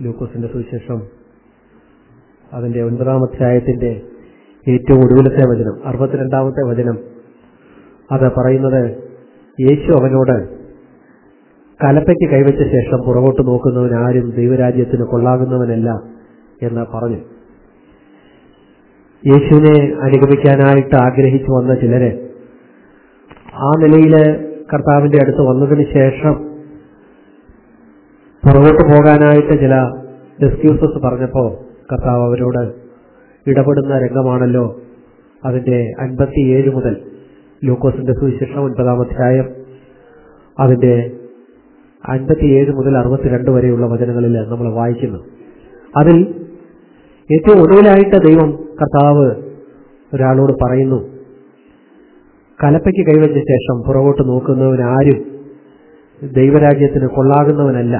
ലൂക്കോസിന്റെ സുവിശേഷം അതിന്റെ ഒൻപതാം അധ്യായത്തിന്റെ ഏറ്റവും ഒടുവിലത്തെ വചനം അറുപത്തിരണ്ടാമത്തെ വചനം അത് പറയുന്നത് യേശു അവനോട് കലപ്പയ്ക്ക് കൈവച്ച ശേഷം പുറകോട്ട് നോക്കുന്നവൻ ആരും ദൈവരാജ്യത്തിന് കൊള്ളാകുന്നവനല്ല എന്ന് പറഞ്ഞു യേശുവിനെ അനുഗമിക്കാനായിട്ട് ആഗ്രഹിച്ചു വന്ന ചിലര് ആ നിലയിൽ കർത്താവിന്റെ അടുത്ത് വന്നതിന് ശേഷം പുറകോട്ട് പോകാനായിട്ട് ചില എക്സ്ക്യൂസസ് പറഞ്ഞപ്പോൾ കർത്താവ് അവരോട് ഇടപെടുന്ന രംഗമാണല്ലോ അതിന്റെ അൻപത്തിയേഴ് മുതൽ ലൂക്കോസിന്റെ സുവിശേഷം ഒൻപതാം അധ്യായം അതിന്റെ അൻപത്തിയേഴ് മുതൽ അറുപത്തിരണ്ട് വരെയുള്ള വചനങ്ങളിൽ നമ്മൾ വായിക്കുന്നു അതിൽ ഏറ്റവും ഒടുവിലായിട്ട് ദൈവം കർത്താവ് ഒരാളോട് പറയുന്നു കലപ്പയ്ക്ക് കൈവച്ച ശേഷം പുറകോട്ട് നോക്കുന്നവൻ ആരും ദൈവരാജ്യത്തിന് കൊള്ളാകുന്നവനല്ല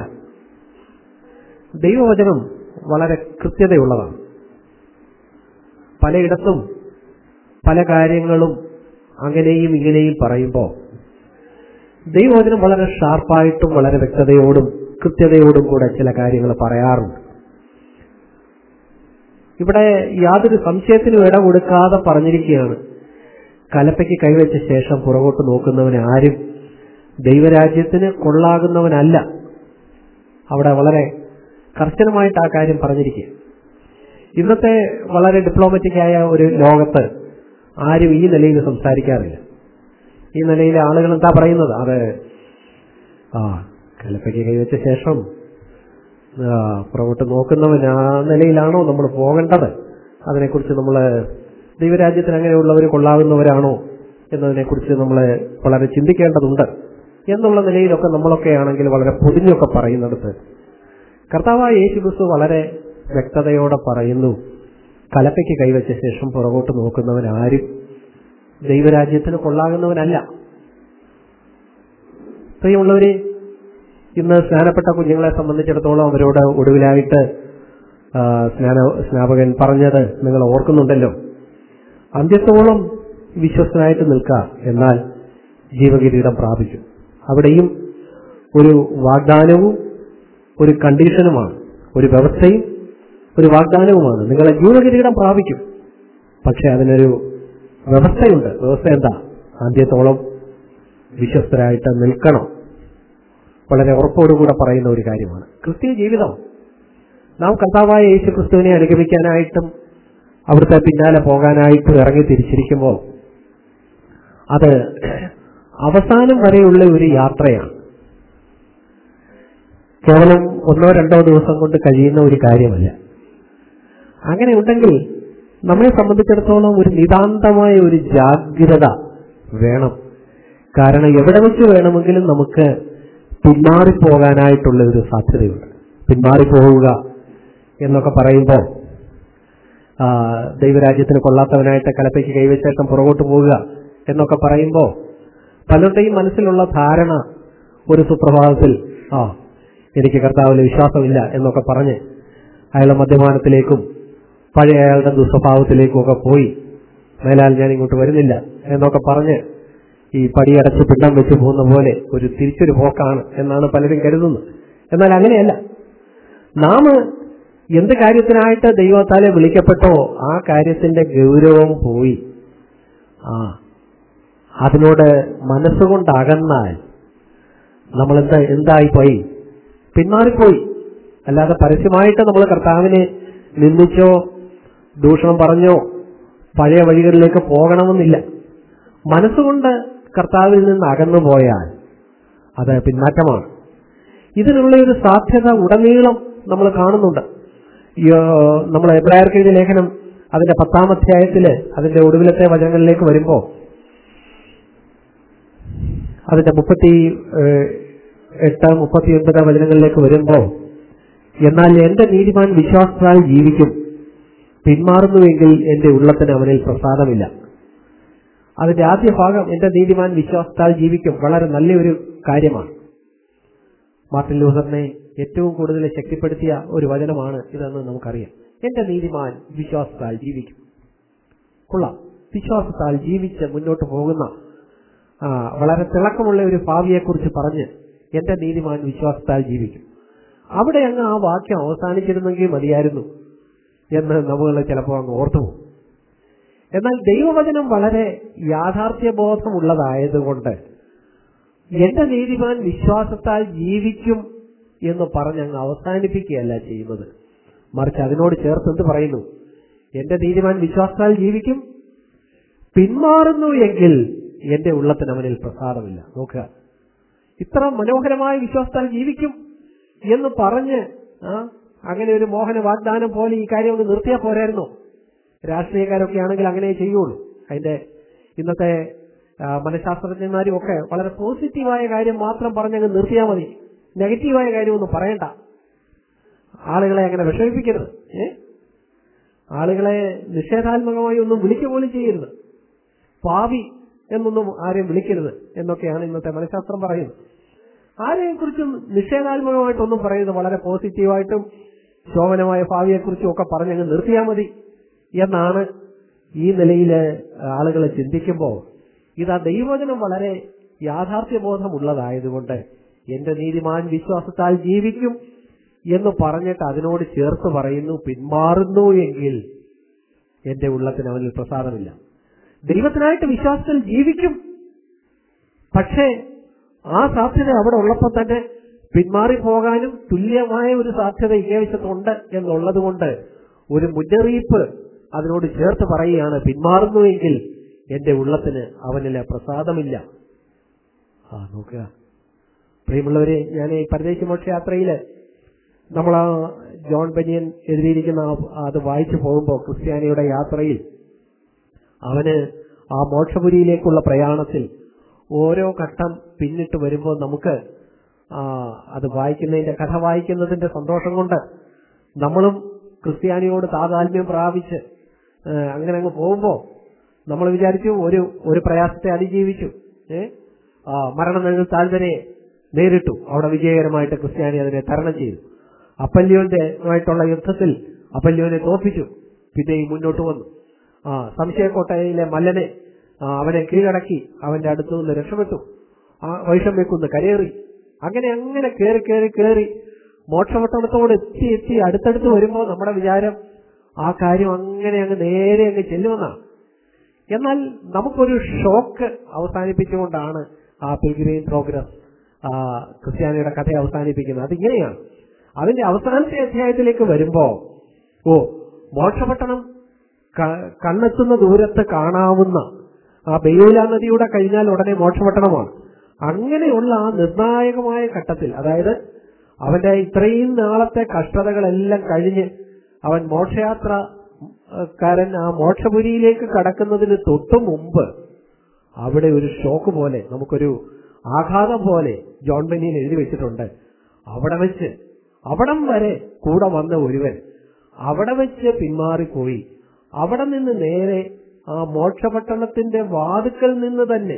ദൈവവചനം വളരെ കൃത്യതയുള്ളതാണ് പലയിടത്തും പല കാര്യങ്ങളും അങ്ങനെയും ഇങ്ങനെയും പറയുമ്പോൾ ദൈവവചനം വളരെ ഷാർപ്പായിട്ടും വളരെ വ്യക്തതയോടും കൃത്യതയോടും കൂടെ ചില കാര്യങ്ങൾ പറയാറുണ്ട് ഇവിടെ യാതൊരു സംശയത്തിനും ഇട കൊടുക്കാതെ പറഞ്ഞിരിക്കുകയാണ് കലപ്പയ്ക്ക് കൈവച്ച ശേഷം പുറകോട്ട് നോക്കുന്നവന് ആരും ദൈവരാജ്യത്തിന് കൊള്ളാകുന്നവനല്ല അവിടെ വളരെ കർശനമായിട്ട് ആ കാര്യം പറഞ്ഞിരിക്കുക ഇന്നത്തെ വളരെ ഡിപ്ലോമാറ്റിക് ആയ ഒരു ലോകത്ത് ആരും ഈ നിലയിൽ സംസാരിക്കാറില്ല ഈ നിലയിലെ ആളുകൾ എന്താ പറയുന്നത് അത് ആ കലപ്പയ്ക്ക് കൈവച്ച ശേഷം ആ, പുറകോട്ട് നോക്കുന്നവൻ ആ നിലയിലാണോ നമ്മൾ പോകേണ്ടത് അതിനെക്കുറിച്ച് നമ്മൾ ദൈവരാജ്യത്തിന് അങ്ങനെയുള്ളവർ കൊള്ളാവുന്നവരാണോ എന്നതിനെക്കുറിച്ച് നമ്മൾ വളരെ ചിന്തിക്കേണ്ടതുണ്ട് എന്നുള്ള നിലയിലൊക്കെ നമ്മളൊക്കെ ആണെങ്കിൽ വളരെ പൊതിഞ്ഞൊക്കെ പറയുന്നിടത്ത് കർത്താവായ യേശു ക്രിസ്തു വളരെ വ്യക്തതയോടെ പറയുന്നു കലപ്പയ്ക്ക് കൈവച്ച ശേഷം പുറകോട്ട് നോക്കുന്നവൻ ആരും ദൈവരാജ്യത്തിന് കൊള്ളാകുന്നവനല്ല പ്രിയമുള്ളവരെ ഇന്ന് സ്നാനപ്പെട്ട കുഞ്ഞുങ്ങളെ സംബന്ധിച്ചിടത്തോളം അവരോട് ഒടുവിലായിട്ട് ആ, സ്നാന സ്നാപകൻ പറഞ്ഞത് നിങ്ങൾ ഓർക്കുന്നുണ്ടല്ലോ അന്ത്യത്തോളം വിശ്വസ്തനായിട്ട് നിൽക്കുക എന്നാൽ ജീവകിരീടം പ്രാപിക്കും അവിടെയും ഒരു വാഗ്ദാനവും ഒരു കണ്ടീഷനുമാണ് ഒരു വ്യവസ്ഥയും ഒരു വാഗ്ദാനവുമാണ് നിങ്ങളെ ജീവകിരീടം പ്രാപിക്കും പക്ഷെ അതിനൊരു വ്യവസ്ഥയുണ്ട് വ്യവസ്ഥ എന്താ അന്ത്യത്തോളം വിശ്വസ്തരായിട്ട് നിൽക്കണം വളരെ ഉറപ്പോടുകൂടെ പറയുന്ന ഒരു കാര്യമാണ് ക്രിസ്തീയ ജീവിതം നാം കർത്താവായ യേശു ക്രിസ്തുവിനെ അനുഗമിക്കാനായിട്ടും അവിടുത്തെ പിന്നാലെ പോകാനായിട്ടും ഇറങ്ങി തിരിച്ചിരിക്കുമ്പോൾ അത് അവസാനം വരെയുള്ള ഒരു യാത്രയാണ് കേവലം ഒന്നോ രണ്ടോ ദിവസം കൊണ്ട് കഴിയുന്ന ഒരു കാര്യമല്ല അങ്ങനെ ഉണ്ടെങ്കിൽ നമ്മെ സംബന്ധിച്ചിടത്തോളം ഒരു നിതാന്തമായ ഒരു ജാഗ്രത വേണം കാരണം എവിടെ വെച്ച് വേണമെങ്കിലും നമുക്ക് പിന്മാറിപ്പോകാനായിട്ടുള്ള ഒരു സാധ്യതയുണ്ട് പിന്മാറിപ്പോവുക എന്നൊക്കെ പറയുമ്പോൾ ആ, ദൈവരാജ്യത്തിന് കൊള്ളാത്തവനായിട്ട് കലപ്പയ്ക്ക് കൈവച്ചേക്കം പുറകോട്ട് പോവുക എന്നൊക്കെ പറയുമ്പോൾ പലരുടെയും മനസ്സിലുള്ള ധാരണ ഒരു സുപ്രഭാതത്തിൽ ആ എനിക്ക് കർത്താവിൽ വിശ്വാസമില്ല എന്നൊക്കെ പറഞ്ഞ് അയാളുടെ മദ്യപാനത്തിലേക്കും പഴയ അയാളുടെ ദുസ്വഭാവത്തിലേക്കും ഒക്കെ പോയി മേലാൽ ഞാൻ ഇങ്ങോട്ട് വരുന്നില്ല എന്നൊക്കെ പറഞ്ഞ് ഈ പടിയടച്ച് പിണ്ടം വെച്ച് പോകുന്ന പോലെ ഒരു തിരിച്ചൊരു പോക്കാണ് എന്നാണ് പലരും കരുതുന്നത് എന്നാൽ അങ്ങനെയല്ല നാം എന്ത് കാര്യത്തിനായിട്ട് ദൈവത്താലെ വിളിക്കപ്പെട്ടോ ആ കാര്യത്തിന്റെ ഗൗരവം പോയി ആ അതിനോട് മനസ്സുകൊണ്ട് അകന്നാൽ നമ്മൾ എന്താ എന്തായി പോയി പിന്മാറിപ്പോയി അല്ലാതെ പരസ്യമായിട്ട് നമ്മൾ കർത്താവിനെ നിന്ദിച്ചോ ദൂഷണം പറഞ്ഞോ പഴയ വഴികളിലേക്ക് പോകണമെന്നില്ല മനസ്സുകൊണ്ട് കർത്താവിൽ നിന്ന് അകന്നു പോയാൽ അത് പിന്മാറ്റമാണ് ഇതിനുള്ള ഒരു സാധ്യത ഉടനീളം നമ്മൾ കാണുന്നുണ്ട് ഈ, ആ, നമ്മൾ എബ്രായർക്ക് എഴുതിയ ലേഖനം അതിന്റെ പത്താം അധ്യായത്തില് അതിന്റെ ഒടുവിലത്തെ വചനങ്ങളിലേക്ക് വരുമ്പോൾ അതിന്റെ മുപ്പത്തി ഏഹ്, എട്ട് മുപ്പത്തി ഒൻപത് വചനങ്ങളിലേക്ക് വരുമ്പോൾ എന്നാൽ എന്റെ നീതിമാൻ വിശ്വാസത്താൽ ജീവിക്കും പിന്മാറുന്നുവെങ്കിൽ എന്റെ ഉള്ളത്തിന് അവനിൽ പ്രസാദമില്ല അതിന്റെ ആദ്യ ഭാഗം എന്റെ നീതിമാൻ വിശ്വാസത്താൽ ജീവിക്കും വളരെ നല്ലൊരു കാര്യമാണ് മാർട്ടിൻ ലൂസറിനെ ഏറ്റവും കൂടുതൽ ശക്തിപ്പെടുത്തിയ ഒരു വചനമാണ് ഇതെന്ന് നമുക്കറിയാം എന്റെ നീതിമാൻ വിശ്വാസത്താൽ ജീവിക്കും കൊള്ളാം വിശ്വാസത്താൽ ജീവിച്ച് മുന്നോട്ട് പോകുന്ന ആ, വളരെ തിളക്കമുള്ള ഒരു ഭാവിയെക്കുറിച്ച് പറഞ്ഞ് എന്റെ നീതിമാൻ വിശ്വാസത്താൽ ജീവിക്കും അവിടെ അങ്ങ് ആ വാക്യം അവസാനിച്ചിരുന്നെങ്കിൽ മതിയായിരുന്നു എന്ന് നമ്മൾ ചിലപ്പോൾ അങ്ങ് ഓർത്തു പോകും എന്നാൽ ദൈവവചനം വളരെ യാഥാർത്ഥ്യബോധമുള്ളതായതുകൊണ്ട് എന്റെ നീതിമാൻ വിശ്വാസത്താൽ ജീവിക്കും എന്ന് പറഞ്ഞ് അങ്ങ് അവസാനിപ്പിക്കുകയല്ല ചെയ്യുന്നത് മറിച്ച് അതിനോട് ചേർത്ത് എന്ത് പറയുന്നു എന്റെ നീതിമാൻ വിശ്വാസത്താൽ ജീവിക്കും പിന്മാറുന്നു എങ്കിൽ എന്റെ ഉള്ളത്തിന് അവനിൽ പ്രസാദമില്ല നോക്കുക ഇത്ര മനോഹരമായ വിശ്വാസത്താൽ ജീവിക്കും എന്ന് പറഞ്ഞ് ആ അങ്ങനെ ഒരു മോഹന വാഗ്ദാനം പോലെ ഈ കാര്യം ഒന്ന് നിർത്തിയാൽ പോരായിരുന്നോ രാഷ്ട്രീയക്കാരൊക്കെ ആണെങ്കിൽ അങ്ങനെ ചെയ്യുള്ളൂ അതിന്റെ ഇന്നത്തെ ആ, മനഃശാസ്ത്രജ്ഞന്മാരും ഒക്കെ വളരെ പോസിറ്റീവായ കാര്യം മാത്രം പറഞ്ഞങ്ങ് നിർത്തിയാൽ മതി നെഗറ്റീവായ കാര്യമൊന്നും പറയണ്ട ആളുകളെ അങ്ങനെ വിഷമിപ്പിക്കരുത് ഏ ആളുകളെ നിഷേധാത്മകമായി ഒന്നും വിളിക്കുക പോലും ചെയ്യരുത് പാവി എന്നൊന്നും ആരെയും വിളിക്കരുത് എന്നൊക്കെയാണ് ഇന്നത്തെ മനഃശാസ്ത്രം പറയുന്നത് ആരെയും കുറിച്ചും നിഷേധാത്മകമായിട്ടൊന്നും പറയുന്നത് വളരെ പോസിറ്റീവായിട്ടും ശോഭനമായ ഭാവിയെക്കുറിച്ചും ഒക്കെ പറഞ്ഞങ്ങ് നിർത്തിയാൽ മതി എന്നാണ് ഈ നിലയിൽ ആളുകൾ ചിന്തിക്കുമ്പോൾ ഇതാ ദൈവവചനം വളരെ യാഥാർത്ഥ്യബോധമുള്ളതായതുകൊണ്ട് എന്റെ നീതിമാൻ വിശ്വാസത്താൽ ജീവിക്കും എന്ന് പറഞ്ഞിട്ട് അതിനോട് ചേർത്ത് പറയുന്നു പിന്മാറുന്നു എങ്കിൽ എന്റെ ഉള്ളത്തിന് അവനിൽ പ്രസാദമില്ല ദൈവത്തിനായിട്ട് വിശ്വാസത്തിൽ ജീവിക്കും പക്ഷേ ആ സാധ്യത അവിടെ ഉള്ളപ്പോൾ തന്നെ പിന്മാറിപ്പോകാനും തുല്യമായ ഒരു സാധ്യത ഇങ്ങേവശത്തുണ്ട് എന്നുള്ളത് കൊണ്ട് ഒരു മുന്നറിയിപ്പ് അതിനോട് ചേർത്ത് പറയുകയാണ് പിന്മാറുന്നുവെങ്കിൽ എന്റെ ഉള്ളത്തിന് അവനിലെ പ്രസാദമില്ല ആ നോക്കുക പ്രിയമുള്ളവരെ ഞാൻ ഈ പരദേശി മോക്ഷയാത്രയില് നമ്മൾ ആ ജോൺ ബനിയൻ എഴുതിയിരിക്കുന്ന ആ- അത് വായിച്ചു പോകുമ്പോൾ ക്രിസ്ത്യാനിയുടെ യാത്രയിൽ അവന് ആ മോക്ഷപുരിയിലേക്കുള്ള പ്രയാണത്തിൽ ഓരോ ഘട്ടം പിന്നിട്ട് വരുമ്പോൾ നമുക്ക് ആ, അത് വായിക്കുന്നതിന്റെ കഥ വായിക്കുന്നതിന്റെ സന്തോഷം കൊണ്ട് നമ്മളും ക്രിസ്ത്യാനിയോട് താതാത്മ്യം പ്രാപിച്ച് ഏ, അങ്ങനെ അങ്ങ് പോകുമ്പോൾ നമ്മൾ വിചാരിച്ചു ഒരു ഒരു പ്രയാസത്തെ അതിജീവിച്ചു ഏ ആ, മരണം നിങ്ങൾ താഴ്വരെ നേരിട്ടു അവിടെ വിജയകരമായിട്ട് ക്രിസ്ത്യാനി അതിനെ തരണം ചെയ്തു അപ്പല്യോന്റെ ആയിട്ടുള്ള യുദ്ധത്തിൽ അപ്പല്യോനെ തോൽപ്പിച്ചു പിന്നെയും മുന്നോട്ട് വന്നു ആ സംശയക്കോട്ടയിലെ മല്ലനെ ആ, അവനെ കീഴടക്കി അവന്റെ അടുത്തു നിന്ന് രക്ഷപ്പെട്ടു ആ വൈഷമ്യക്കുന്ന് കരയേറി അങ്ങനെ അങ്ങനെ കയറി കയറി കയറി മോക്ഷപട്ടണത്തോട് എത്തി എത്തി അടുത്തടുത്ത് വരുമ്പോൾ നമ്മുടെ വിചാരം ആ കാര്യം അങ്ങനെ അങ്ങ് നേരെ അങ്ങ് ചെല്ലുമെന്നാണ് എന്നാൽ നമുക്കൊരു ഷോക്ക് അവസാനിപ്പിച്ചുകൊണ്ടാണ് ആ പിൽഗ്രീൻ പ്രോഗ്രസ് ആ ക്രിസ്ത്യാനിയുടെ കഥ അവസാനിപ്പിക്കുന്നത് അതിങ്ങനെയാണ് അതിന്റെ അവസാനത്തെ അധ്യായത്തിലേക്ക് വരുമ്പോ ഓ മോക്ഷപട്ടണം ക- കണ്ണെത്തുന്ന ദൂരത്ത് കാണാവുന്ന ആ ബെയ്യൂല നദിയുടെ കഴിഞ്ഞാൽ ഉടനെ മോക്ഷപട്ടണമാണ് അങ്ങനെയുള്ള ആ നിർണായകമായ ഘട്ടത്തിൽ അതായത് അവന്റെ ഇത്രയും നാളത്തെ കഷ്ടതകളെല്ലാം കഴിഞ്ഞ് അവൻ മോക്ഷയാത്ര ഏഹ്, കാരൻ ആ മോക്ഷപുരിയിലേക്ക് കടക്കുന്നതിന് തൊട്ടു മുമ്പ് അവിടെ ഒരു ഷോക്ക് പോലെ നമുക്കൊരു ആഘാതം പോലെ ജോൺ ബെന്നിയിൽ എഴുതി വെച്ചിട്ടുണ്ട് അവിടെ വെച്ച് അവിടം വരെ കൂടെ വന്ന ഒരുവൻ അവിടെ വെച്ച് പിന്മാറിപ്പോയി അവിടെ നിന്ന് നേരെ ആ മോക്ഷപട്ടണത്തിന്റെ വാതുക്കൽ നിന്ന് തന്നെ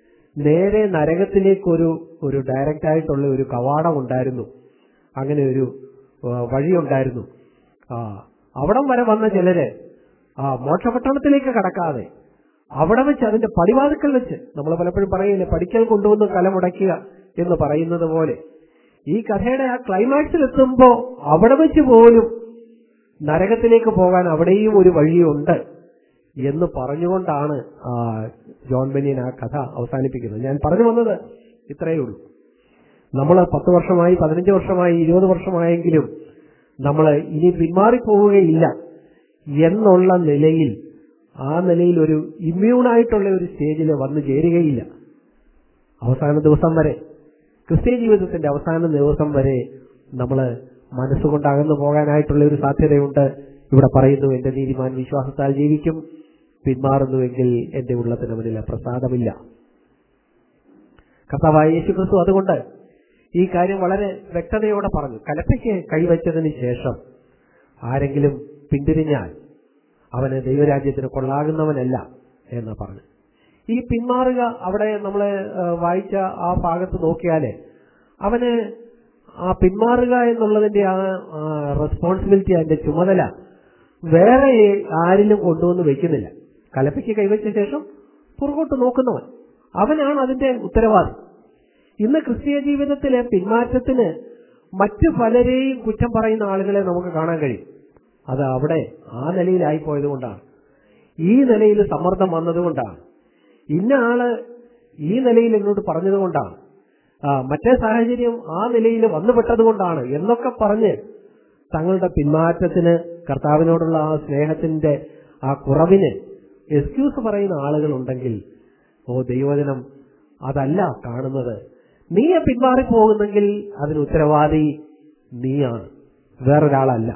നേരെ നരകത്തിലേക്കൊരു ഒരു ഡയറക്റ്റ് ആയിട്ടുള്ള ഒരു കവാടം ഉണ്ടായിരുന്നു അങ്ങനെ ഒരു ആ, വഴിയുണ്ടായിരുന്നു ആ അവിടം വരെ വന്ന ചിലര് ആ മോക്ഷപട്ടണത്തിലേക്ക് കടക്കാതെ അവിടെ വെച്ച് അതിന്റെ പടിവാതുക്കൽ വെച്ച് നമ്മൾ പലപ്പോഴും പറയില്ലേ പഠിക്കൽ കൊണ്ടുവന്ന് കലമുടയ്ക്കുക എന്ന് പറയുന്നത് പോലെ ഈ കഥയുടെ ആ ക്ലൈമാക്സിൽ എത്തുമ്പോ അവിടെ വെച്ച് പോലും നരകത്തിലേക്ക് പോകാൻ അവിടെയും ഒരു വഴിയുണ്ട് എന്ന് പറഞ്ഞുകൊണ്ടാണ് ആ ജോൺ ബെനിയൻ ആ കഥ അവസാനിപ്പിക്കുന്നത് ഞാൻ പറഞ്ഞു വന്നത് ഇത്രയേ ഉള്ളൂ നമ്മൾ പത്ത് വർഷമായി പതിനഞ്ച് വർഷമായി ഇരുപത് വർഷമായെങ്കിലും നമ്മൾ ഇനി പിന്മാറിപ്പോവുകയില്ല എന്നുള്ള നിലയിൽ ആ നിലയിൽ ഒരു ഇമ്മ്യൂണായിട്ടുള്ള ഒരു സ്റ്റേജിൽ വന്നു ചേരുകയില്ല അവസാന ദിവസം വരെ ക്രിസ്ത്യ ജീവിതത്തിന്റെ അവസാന ദിവസം വരെ നമ്മൾ മനസ്സുകൊണ്ട് അകന്നു പോകാനായിട്ടുള്ള ഒരു സാധ്യതയുണ്ട് ഇവിടെ പറയുന്നു എന്റെ നീതിമാൻ വിശ്വാസത്താൽ ജീവിക്കും പിന്മാറുന്നുവെങ്കിൽ എന്റെ ഉള്ളത്തിന് അവനിൽ പ്രസാദമില്ല കർത്താവായ യേശു ക്രിസ്തു അതുകൊണ്ട് ഈ കാര്യം വളരെ വ്യക്തതയോടെ പറഞ്ഞു കലപ്പയ്ക്ക് കൈവച്ചതിന് ശേഷം ആരെങ്കിലും പിന്തിരിഞ്ഞാൽ അവന് ദൈവരാജ്യത്തിന് കൊള്ളാകുന്നവനല്ല എന്ന് പറഞ്ഞു ഈ പിന്മാറുക അവിടെ നമ്മൾ വായിച്ച ആ ഭാഗത്ത് നോക്കിയാല് അവന് ആ പിന്മാറുക എന്നുള്ളതിന്റെ ആ റെസ്പോൺസിബിലിറ്റി അതിന്റെ ചുമതല വേറെ ആരിലും കൊണ്ടുവന്ന് വെക്കുന്നില്ല കലപ്പയ്ക്ക് കൈവച്ച ശേഷം പുറകോട്ട് നോക്കുന്നവൻ അവനാണ് അതിന്റെ ഉത്തരവാദി ഇന്ന് ക്രിസ്തീയ ജീവിതത്തിലെ പിന്മാറ്റത്തിന് മറ്റു പലരെയും കുറ്റം പറയുന്ന ആളുകളെ നമുക്ക് കാണാൻ കഴിയും അത് അവിടെ ആ നിലയിലായി പോയത് കൊണ്ടാണ് ഈ നിലയിൽ സമ്മർദ്ദം വന്നതുകൊണ്ടാണ് ഇന്ന ആള് ഈ നിലയിൽ എന്നോട് പറഞ്ഞതുകൊണ്ടാണ് ആ, മറ്റേ സാഹചര്യം ആ നിലയിൽ വന്നുപെട്ടത് കൊണ്ടാണ് എന്നൊക്കെ പറഞ്ഞ് തങ്ങളുടെ പിന്മാറ്റത്തിന് കർത്താവിനോടുള്ള ആ സ്നേഹത്തിന്റെ ആ കുറവിന് എക്സ്ക്യൂസ് പറയുന്ന ആളുകളുണ്ടെങ്കിൽ ഓ ദൈവജനം അതല്ല കാണുന്നത് നീ പിന്മാറി പോകുന്നെങ്കിൽ അതിന് ഉത്തരവാദി നീയാണ് വേറൊരാളല്ല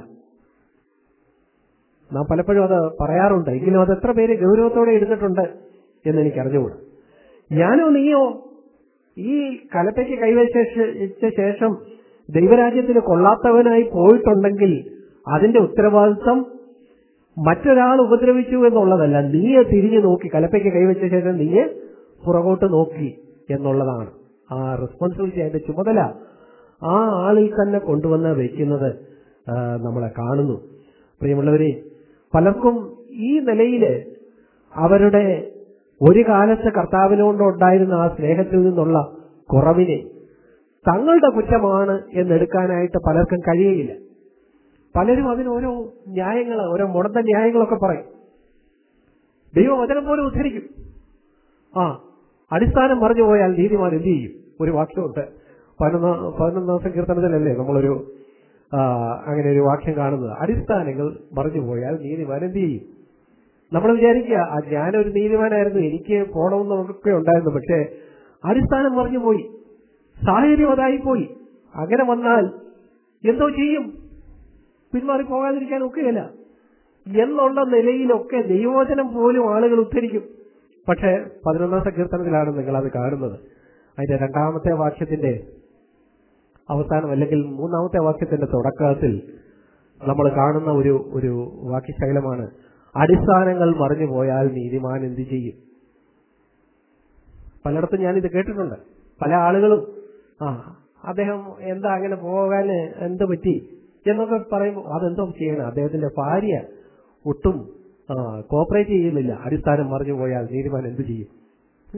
നാം പലപ്പോഴും അത് പറയാറുണ്ട് എങ്കിലും അത് എത്ര പേര് ഗൗരവത്തോടെ എടുത്തിട്ടുണ്ട് എന്ന് എനിക്ക് അറിഞ്ഞുകൂടാ ഞാനോ നീയോ ഈ കലപ്പയ്ക്ക് കൈവച്ച ശേഷം ദൈവരാജ്യത്തിന് കൊള്ളാത്തവനായി പോയിട്ടുണ്ടെങ്കിൽ അതിന്റെ ഉത്തരവാദിത്വം മറ്റൊരാൾ ഉപദ്രവിച്ചു എന്നുള്ളതല്ല നീയെ തിരിഞ്ഞു നോക്കി കലപ്പയ്ക്ക് കൈവച്ച ശേഷം നീയെ പുറകോട്ട് നോക്കി എന്നുള്ളതാണ് ആ റെസ്പോൺസിബിലിറ്റി അതിന്റെ ചുമതല ആ ആളിൽ തന്നെ കൊണ്ടുവന്ന് വെക്കുന്നത് ആ, നമ്മളെ കാണുന്നു പ്രിയമുള്ളവരെ പലർക്കും ഈ നിലയില് അവരുടെ ഒരു കാലത്ത് കർത്താവിനോടുണ്ടായിരുന്ന ആ സ്നേഹത്തിൽ നിന്നുള്ള കുറവിനെ തങ്ങളുടെ കുറ്റമാണ് എന്നെടുക്കാനായിട്ട് പലർക്കും കഴിയുകയില്ല പലരും അതിന് ഓരോ ന്യായങ്ങൾ ഓരോ മുടന്ത ന്യായങ്ങളൊക്കെ പറയും ദൈവവചനം പോലെ ഉദ്ധരിക്കും ആ അടിസ്ഥാനം മറിഞ്ഞു പോയാൽ നീതിമാൻ എന്ത് ചെയ്യും ഒരു വാക്യമുണ്ട് പതിനൊന്നാം പതിനൊന്നാം സങ്കീർത്തനത്തിലല്ലേ നമ്മളൊരു ആ, അങ്ങനെ ഒരു വാക്യം കാണുന്നത് അടിസ്ഥാനങ്ങൾ മറിഞ്ഞു പോയാൽ നീതിമാൻ എന്ത് ചെയ്യും നമ്മൾ വിചാരിക്കുക ആ ഞാനൊരു നീതിമാനായിരുന്നു എനിക്ക് പോണമെന്നൊക്കെ ഉണ്ടായിരുന്നു പക്ഷേ അടിസ്ഥാനം മറിഞ്ഞു പോയി സാഹചര്യം അതായി പോയി അങ്ങനെ വന്നാൽ എന്തോ ചെയ്യും പിന്മാറി പോകാതിരിക്കാൻ ഒക്കുകയില്ല എന്നുള്ള നിലയിലൊക്കെ ദൈവവചനം പോലും ആളുകൾ ഉദ്ധരിക്കും പക്ഷേ പതിനൊന്നാം സങ്കീർത്തനത്തിലാണ് നിങ്ങൾ അത് കാണുന്നത് അതിന്റെ രണ്ടാമത്തെ വാക്യത്തിന്റെ അവസാനം അല്ലെങ്കിൽ മൂന്നാമത്തെ വാക്യത്തിന്റെ തുടക്കത്തിൽ നമ്മൾ കാണുന്ന ഒരു ഒരു വാക്യശൈലമാണ് അടിസ്ഥാനങ്ങൾ മറിഞ്ഞു പോയാൽ നീതിമാൻ എന്ത് ചെയ്യും പലയിടത്തും ഞാനിത് കേട്ടിട്ടുണ്ട് പല ആളുകളും ആ അദ്ദേഹം എന്താ അങ്ങനെ പോകാൻ എന്ത് പറ്റി എന്നൊക്കെ പറയുമ്പോൾ അതെന്തോ ചെയ്യണം അദ്ദേഹത്തിന്റെ ഭാര്യ ഒട്ടും കോപ്പറേറ്റ് ചെയ്യുന്നില്ല അടിസ്ഥാനം മറിഞ്ഞു പോയാൽ നീതിമാൻ എന്ത് ചെയ്യും ഉം?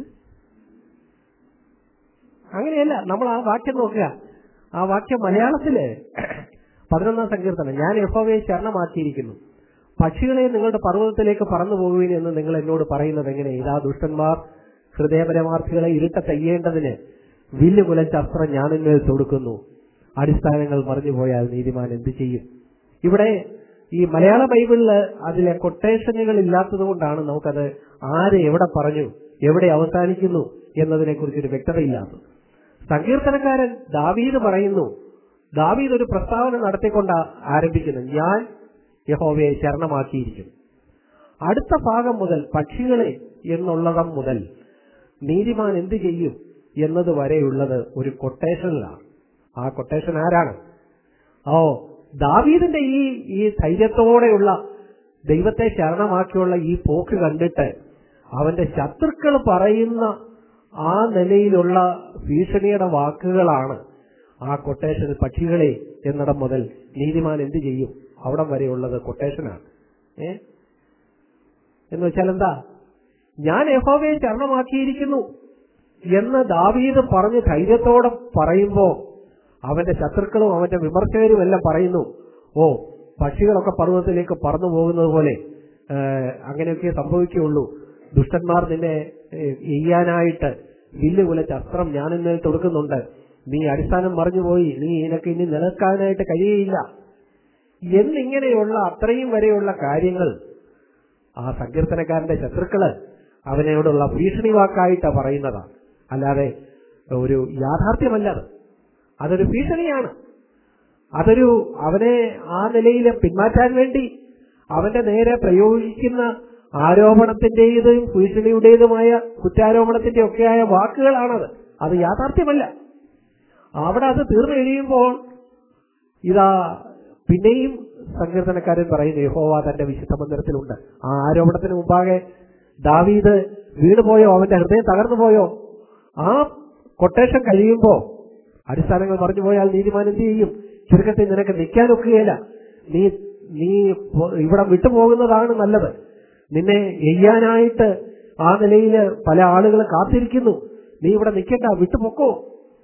അങ്ങനെയല്ല നമ്മൾ ആ വാക്യം നോക്കുക ആ വാക്യം മലയാളത്തില് പതിനൊന്നാം സങ്കീർത്തനം ഞാൻ യഹോവയെ ശരണമാക്കിയിരിക്കുന്നു പക്ഷികളെ നിങ്ങളുടെ പർവ്വതത്തിലേക്ക് പറന്നു പോകുവിൻ എന്ന് നിങ്ങൾ എന്നോട് പറയുന്നത് എങ്ങനെ ഇതാ ദുഷ്ടന്മാർ ഹൃദയപരമാർത്ഥികളെ ഇരുട്ട തെയ്യേണ്ടതിന് വില്ല് കുലച്ച അസ്ത്രം ഞാനിന്മേൽ തൊടുക്കുന്നു അടിസ്ഥാനങ്ങൾ മറിഞ്ഞു പോയാൽ നീതിമാൻ എന്ത് ചെയ്യും ഇവിടെ ഈ മലയാള ബൈബിളില് അതിലെ കൊട്ടേഷനുകൾ ഇല്ലാത്തത് കൊണ്ടാണ് നമുക്കത് ആര് എവിടെ പറഞ്ഞു എവിടെ അവസാനിക്കുന്നു എന്നതിനെ കുറിച്ചൊരു വ്യക്തതയില്ലാത്തത് സങ്കീർത്തനക്കാരൻ ദാവീദ് പറയുന്നു ദാവീദ് ഒരു പ്രസ്താവന നടത്തിക്കൊണ്ട് ആരംഭിക്കുന്നു ഞാൻ യഹോവയെ ശരണമാക്കിയിരിക്കുന്നു അടുത്ത ഭാഗം മുതൽ പക്ഷികളെ എന്നുള്ളതം മുതൽ നീതിമാൻ എന്ത് ചെയ്യും എന്നത് വരെയുള്ളത് ഒരു കൊട്ടേഷനിലാണ് ആ കൊട്ടേഷൻ ആരാണ് ഓ ദാവീദിന്റെ ഈ ഈ ധൈര്യത്തോടെയുള്ള ദൈവത്തെ ശരണമാക്കിയുള്ള ഈ പോക്ക് കണ്ടിട്ട് അവന്റെ ശത്രുക്കൾ പറയുന്ന ആ നിലയിലുള്ള ഭീഷണിയുടെ വാക്കുകളാണ് ആ കൊട്ടേഷൻ പക്ഷികളെ എന്നിടം മുതൽ നീതിമാൻ എന്ത് ചെയ്യും അവിടം വരെയുള്ളത് കൊട്ടേഷനാണ് ഏ എന്ന് വെച്ചാൽ എന്താ ഞാൻ യഹോവയെ ശരണമാക്കിയിരിക്കുന്നു എന്ന് ദാവീദ് പറഞ്ഞ് ധൈര്യത്തോടെ പറയുമ്പോ അവന്റെ ശത്രുക്കളും അവന്റെ വിമർശകരും എല്ലാം പറയുന്നു ഓ പക്ഷികളൊക്കെ പർവ്വതത്തിലേക്ക് പറന്നു പോകുന്നത് പോലെ ഏഹ്, അങ്ങനെയൊക്കെ സംഭവിക്കുകയുള്ളൂ ദുഷ്ടന്മാർ നിന്നെ ഏഹ്, എയ്യാനായിട്ട് വില്ല് കുലച്ച് അസ്ത്രം ഞാൻ ഇന്ന് കൊടുക്കുന്നുണ്ട് നീ അടിസ്ഥാനം മറിഞ്ഞുപോയി നീ നിനക്ക് ഇനി നിലനിൽക്കാനായിട്ട് കഴിയുകയില്ല എന്നിങ്ങനെയുള്ള അത്രയും വരെയുള്ള കാര്യങ്ങൾ ആ സങ്കീർത്തനക്കാരന്റെ ശത്രുക്കള് അവനോടുള്ള ഭീഷണി വാക്കായിട്ടാ പറയുന്നതാണ് അല്ലാതെ ഒരു യാഥാർത്ഥ്യമല്ല അത് അതൊരു ഭീഷണിയാണ് അതൊരു അവനെ ആ നിലയിൽ പിന്മാറ്റാൻ വേണ്ടി അവന്റെ നേരെ പ്രയോഗിക്കുന്ന ആരോപണത്തിന്റേതും ഭീഷണിയുടേതുമായ കുറ്റാരോപണത്തിന്റെ ഒക്കെയായ വാക്കുകളാണത് അത് യാഥാർത്ഥ്യമല്ല അവിടെ അത് തീർന്നു കഴിയുമ്പോൾ ഇതാ പിന്നെയും സങ്കീർത്തനക്കാരൻ പറയുന്നു യഹോവ തന്റെ വിശുദ്ധ മന്ദിരത്തിലുണ്ട് ആ ആരോപണത്തിന് മുമ്പാകെ ദാവീദ് വീണുപോയോ അവന്റെ ഹൃദയം തകർന്നു പോയോ ആ കൊട്ടേഷൻ കഴിയുമ്പോ അടിസ്ഥാനങ്ങൾ മറിഞ്ഞു പോയാൽ നീതിമാൻ എന്ത് ചെയ്യും ചുരുക്കത്തിൽ നിനക്ക് നിൽക്കാൻ ഒക്കുകയില്ല നീ നീ പോ- ഇവിടെ വിട്ടുപോകുന്നതാണ് നല്ലത് നിന്നെ എയ്യാനായിട്ട് ആ നിലയിൽ പല ആളുകൾ കാത്തിരിക്കുന്നു നീ ഇവിടെ നിൽക്കണ്ട വിട്ടുപൊക്കോ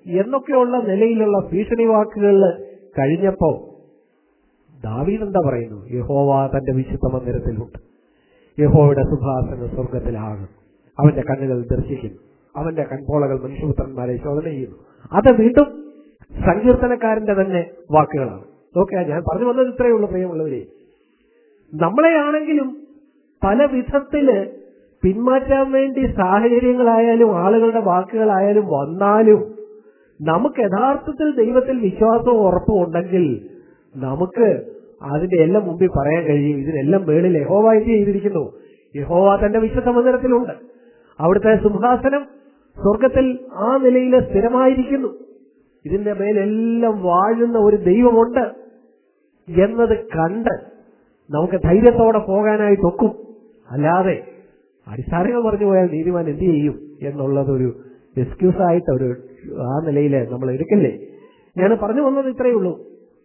എന്നൊക്കെയുള്ള നിലയിലുള്ള ഭീഷണി വാക്കുകൾ കഴിഞ്ഞപ്പോ ദാവീദ് എന്താ പറയുന്നു യഹോവ തന്റെ വിശുദ്ധ മന്ദിരത്തിലുണ്ട് യഹോവയുടെ സുഭാസന സ്വർഗത്തിലാകും അവന്റെ കണ്ണുകൾ ദർശിക്കുന്നു അവന്റെ കൺപോളകൾ മനുഷ്യപുത്രന്മാരെ ശോധന ചെയ്യുന്നു അത് വീണ്ടും സങ്കീർത്തനക്കാരന്റെ തന്നെ വാക്കുകളാണ് ഓക്കെ ഞാൻ പറഞ്ഞു വന്നത് ഇത്രയേ ഉള്ളൂ പ്രിയമുള്ളവരെ നമ്മളെയാണെങ്കിലും പല വിധത്തില് പിന്മാറ്റാൻ വേണ്ടി സാഹചര്യങ്ങളായാലും ആളുകളുടെ വാക്കുകളായാലും വന്നാലും നമുക്ക് യഥാർത്ഥത്തിൽ ദൈവത്തിൽ വിശ്വാസവും ഉറപ്പും ഉണ്ടെങ്കിൽ നമുക്ക് അതിന്റെ എല്ലാം മുമ്പിൽ പറയാൻ കഴിയും ഇതിനെല്ലാം മേളിൽ യഹോവ എന്ത് ചെയ്തിരിക്കുന്നു യഹോവ തന്റെ വിശുദ്ധ മന്ദിരത്തിലുണ്ട് അവിടുത്തെ സിംഹാസനം സ്വർഗത്തിൽ ആ നിലയിൽ സ്ഥിരമായിരിക്കുന്നു ഇതിന്റെ മേലെല്ലാം വാഴുന്ന ഒരു ദൈവമുണ്ട് എന്നത് കണ്ട് നമുക്ക് ധൈര്യത്തോടെ പോകാനായിട്ട് ഒക്കും അല്ലാതെ അടിസ്ഥാനങ്ങൾ പറഞ്ഞു പോയാൽ നീതിമാൻ എന്ത് ചെയ്യും എന്നുള്ളതൊരു എക്സ്ക്യൂസ് ആയിട്ട് ഒരു ആ നിലയിൽ നമ്മൾ എടുക്കല്ലേ ഞാൻ പറഞ്ഞു വന്നത് ഇത്രയേ ഉള്ളൂ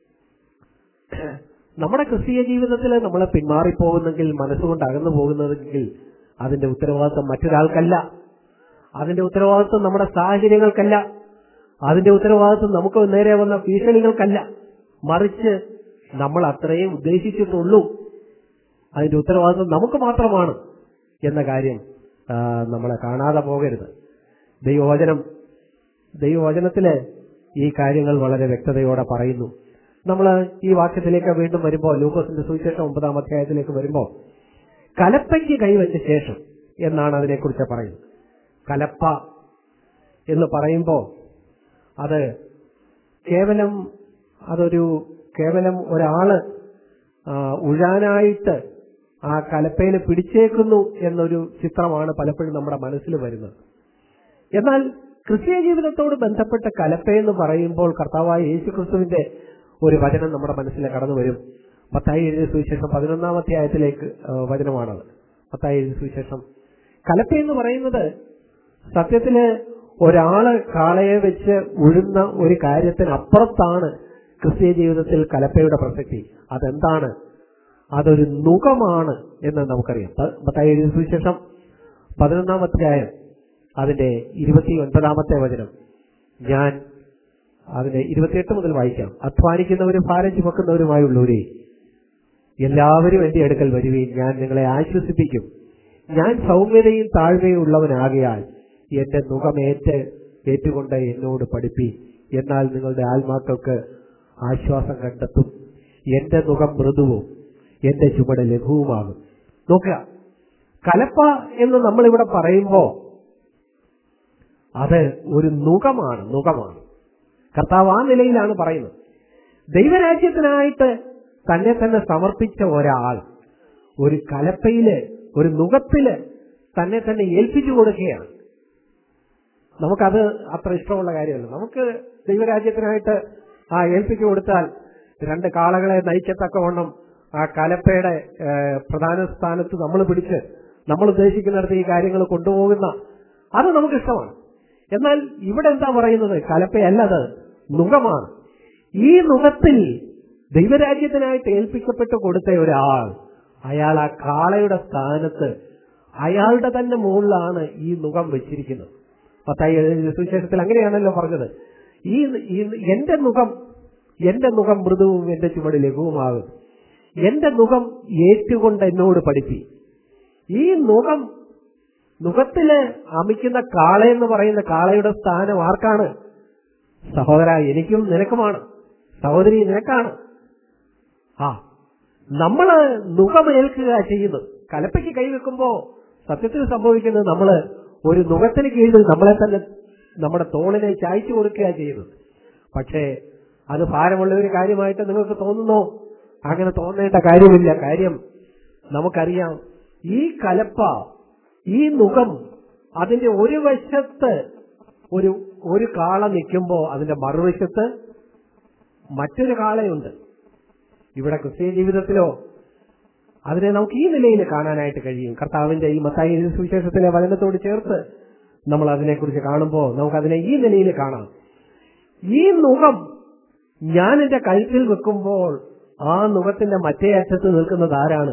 നമ്മുടെ ക്രിസ്തീയ ജീവിതത്തിൽ നമ്മൾ പിന്മാറിപ്പോകുന്നെങ്കിൽ മനസ്സുകൊണ്ട് അകന്നു പോകുന്നതെങ്കിൽ അതിന്റെ ഉത്തരവാദിത്വം മറ്റൊരാൾക്കല്ല അതിന്റെ ഉത്തരവാദിത്വം നമ്മുടെ സാഹചര്യങ്ങൾക്കല്ല അതിന്റെ ഉത്തരവാദിത്വം നമുക്ക് നേരെ വന്ന ഭീഷണികൾക്കല്ല മറിച്ച് നമ്മൾ അത്രയും ഉദ്ദേശിച്ചിട്ടുള്ളൂ അതിന്റെ ഉത്തരവാദിത്വം നമുക്ക് മാത്രമാണ് എന്ന കാര്യം ആ, നമ്മളെ കാണാതെ പോകരുത് ദൈവവചനം ദൈവവചനത്തില് ഈ കാര്യങ്ങൾ വളരെ വ്യക്തതയോടെ പറയുന്നു നമ്മൾ ഈ വാക്യത്തിലേക്ക് വീണ്ടും വരുമ്പോൾ ലൂക്കോസിന്റെ സുവിശേഷം ഒമ്പതാം അധ്യായത്തിലേക്ക് വരുമ്പോൾ കലപ്പയ്ക്ക് കൈവച്ച ശേഷം എന്നാണ് അതിനെക്കുറിച്ച് പറയുന്നത് കലപ്പ എന്ന് പറയുമ്പോൾ അത് കേവലം അതൊരു കേവലം ഒരാള് ആ, ഉഴാനായിട്ട് ആ കലപ്പയിൽ പിടിച്ചേക്കുന്നു എന്നൊരു ചിത്രമാണ് പലപ്പോഴും നമ്മുടെ മനസ്സിൽ വരുന്നത് എന്നാൽ ക്രിസ്തീയ ജീവിതത്തോട് ബന്ധപ്പെട്ട കലപ്പയെന്ന് പറയുമ്പോൾ കർത്താവായ യേശു ക്രിസ്തുവിന്റെ ഒരു വചനം നമ്മുടെ മനസ്സിൽ കടന്നു വരും പത്തായി എഴുതിയ സുവിശേഷം പതിനൊന്നാം അധ്യായത്തിലേക്ക് ആ, വചനമാണത് പത്തായി എഴുതിയ സുവിശേഷം കലപ്പ എന്ന് പറയുന്നത് സത്യത്തില് ഒരാള് കാളയെ വെച്ച് ഉഴുന്ന ഒരു കാര്യത്തിന് അപ്പുറത്താണ് ക്രിസ്തീയ ജീവിതത്തിൽ കലപ്പയുടെ പ്രസക്തി അതെന്താണ് അതൊരു നുഖമാണ് എന്ന് നമുക്കറിയാം പ- മത്തായി എഴുതിയ സുവിശേഷം പതിനൊന്നാം അധ്യായം അതിന്റെ ഇരുപത്തി ഒൻപതാമത്തെ വചനം ഞാൻ അതിന്റെ ഇരുപത്തിയെട്ട് മുതൽ വായിക്കാം അധ്വാനിക്കുന്നവരും ഭാരം ചുമക്കുന്നവരുമായുള്ളവരെ എല്ലാവരും എന്റെ അടുക്കൽ വരുകയും ഞാൻ നിങ്ങളെ ആശ്വസിപ്പിക്കും ഞാൻ സൗമ്യതയും താഴ്മയും ഉള്ളവനാകയാൽ എന്റെ മുഖമേറ്റ് ഏറ്റുകൊണ്ട് എന്നോട് പഠിപ്പി എന്നാൽ നിങ്ങളുടെ ആത്മാക്കൾക്ക് ആശ്വാസം കണ്ടെത്തും എന്റെ മുഖം മൃദുവും എന്റെ ചുവട് ലഘുവുമാകും നോക്കുക കലപ്പ എന്ന് നമ്മളിവിടെ പറയുമ്പോ അത് ഒരു നുഖമാണ് നുഖമാണ് കർത്താവ് ആ നിലയിലാണ് പറയുന്നത് ദൈവരാജ്യത്തിനായിട്ട് തന്നെ തന്നെ സമർപ്പിച്ച ഒരാൾ ഒരു കലപ്പയില് ഒരു നുഖത്തില് തന്നെ തന്നെ ഏൽപ്പിച്ചു കൊടുക്കുകയാണ് നമുക്കത് അത്ര ഇഷ്ടമുള്ള കാര്യമല്ല നമുക്ക് ദൈവരാജ്യത്തിനായിട്ട് ആ ഏൽപ്പിച്ചു കൊടുത്താൽ രണ്ട് കാളകളെ നയിക്കത്തക്കവണ്ണം ആ കലപ്പയുടെ ഏഹ്, പ്രധാന സ്ഥാനത്ത് നമ്മൾ പിടിച്ച് നമ്മൾ ഉദ്ദേശിക്കുന്നിടത്ത് ഈ കാര്യങ്ങൾ കൊണ്ടുപോകുന്ന അത് നമുക്ക് ഇഷ്ടമാണ് എന്നാൽ ഇവിടെ എന്താ പറയുന്നത് കലപ്പയല്ല അത് നുഖമാണ് ഈ നുഖത്തിൽ ദൈവരാജ്യത്തിനായിട്ട് ഏൽപ്പിക്കപ്പെട്ട് കൊടുത്ത ഒരാൾ അയാൾ ആ കാളയുടെ സ്ഥാനത്ത് അയാളുടെ തന്നെ മുകളിലാണ് ഈ നുഖം വെച്ചിരിക്കുന്നത് പത്തായി എഴുതിയ സുവിശേഷത്തിൽ അങ്ങനെയാണല്ലോ പറഞ്ഞത് ഈ ഈ എന്റെ മുഖം എന്റെ മുഖം മൃദുവും എന്റെ ചുവട് ലഘുവുമാകും എന്റെ മുഖം ഏറ്റുകൊണ്ട് എന്നോട് പഠിപ്പി ഈ മുഖം മുഖത്തില് അമിക്കുന്ന കാള എന്ന് പറയുന്ന കാളയുടെ സ്ഥാനം ആർക്കാണ് സഹോദര എനിക്കും നിനക്കുമാണ് സഹോദരി നിനക്കാണ് ആ നമ്മള് നുഖമേൽക്കുക ചെയ്യുന്നത് കലപ്പയ്ക്ക് കൈവെക്കുമ്പോ സത്യത്തിൽ സംഭവിക്കുന്നത് നമ്മള് ഒരു നുഖത്തിന് കീഴിൽ നമ്മളെ തന്നെ നമ്മുടെ തോളിനെ ചായച്ചു കൊടുക്കുക ചെയ്യുന്നത് പക്ഷേ അത് ഭാരമുള്ള ഒരു കാര്യമായിട്ട് നിങ്ങൾക്ക് തോന്നുന്നോ അങ്ങനെ തോന്നേണ്ട കാര്യമില്ല കാര്യം നമുക്കറിയാം ഈ കലപ്പ ഈ മുഖം അതിന്റെ ഒരു വശത്ത് ഒരു ഒരു കാള നിൽക്കുമ്പോ അതിന്റെ മറുവശത്ത് മറ്റൊരു കാളയുണ്ട് ഇവിടെ ക്രിസ്തീയ ജീവിതത്തിലോ അതിനെ നമുക്ക് ഈ നിലയിൽ കാണാനായിട്ട് കഴിയും കർത്താവിന്റെ ഈ മത്തായി എഴുതിയ സുവിശേഷത്തിലെ വചനത്തോട് ചേർത്ത് നമ്മൾ അതിനെക്കുറിച്ച് കാണുമ്പോൾ നമുക്ക് അതിനെ ഈ നിലയിൽ കാണാം ഈ മുഖം ഞാൻ എന്റെ കഴുത്തിൽ വെക്കുമ്പോൾ ആ മുഖത്തിന്റെ മറ്റേ അറ്റത്ത് നിൽക്കുന്നത് ആരാണ്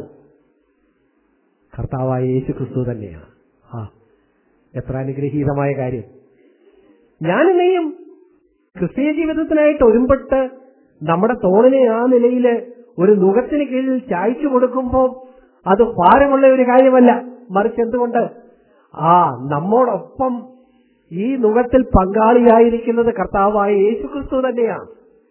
കർത്താവായ യേശു ക്രിസ്തു തന്നെയാണ് ആ എത്ര അനുഗ്രഹീതമായ കാര്യം ഞാനിനെയും ക്രിസ്തീയ ജീവിതത്തിനായിട്ട് ഒരുമ്പെട്ട് നമ്മുടെ തോളിനെ ആ നിലയിൽ ഒരു നുഖത്തിന് കീഴിൽ ചായച്ചു കൊടുക്കുമ്പോൾ അത് ഭാരമുള്ള ഒരു കാര്യമല്ല മറിച്ച് എന്തുകൊണ്ട് ആ നമ്മോടൊപ്പം ഈ നുഖത്തിൽ പങ്കാളിയായിരിക്കുന്നത് കർത്താവായ യേശു ക്രിസ്തു തന്നെയാണ്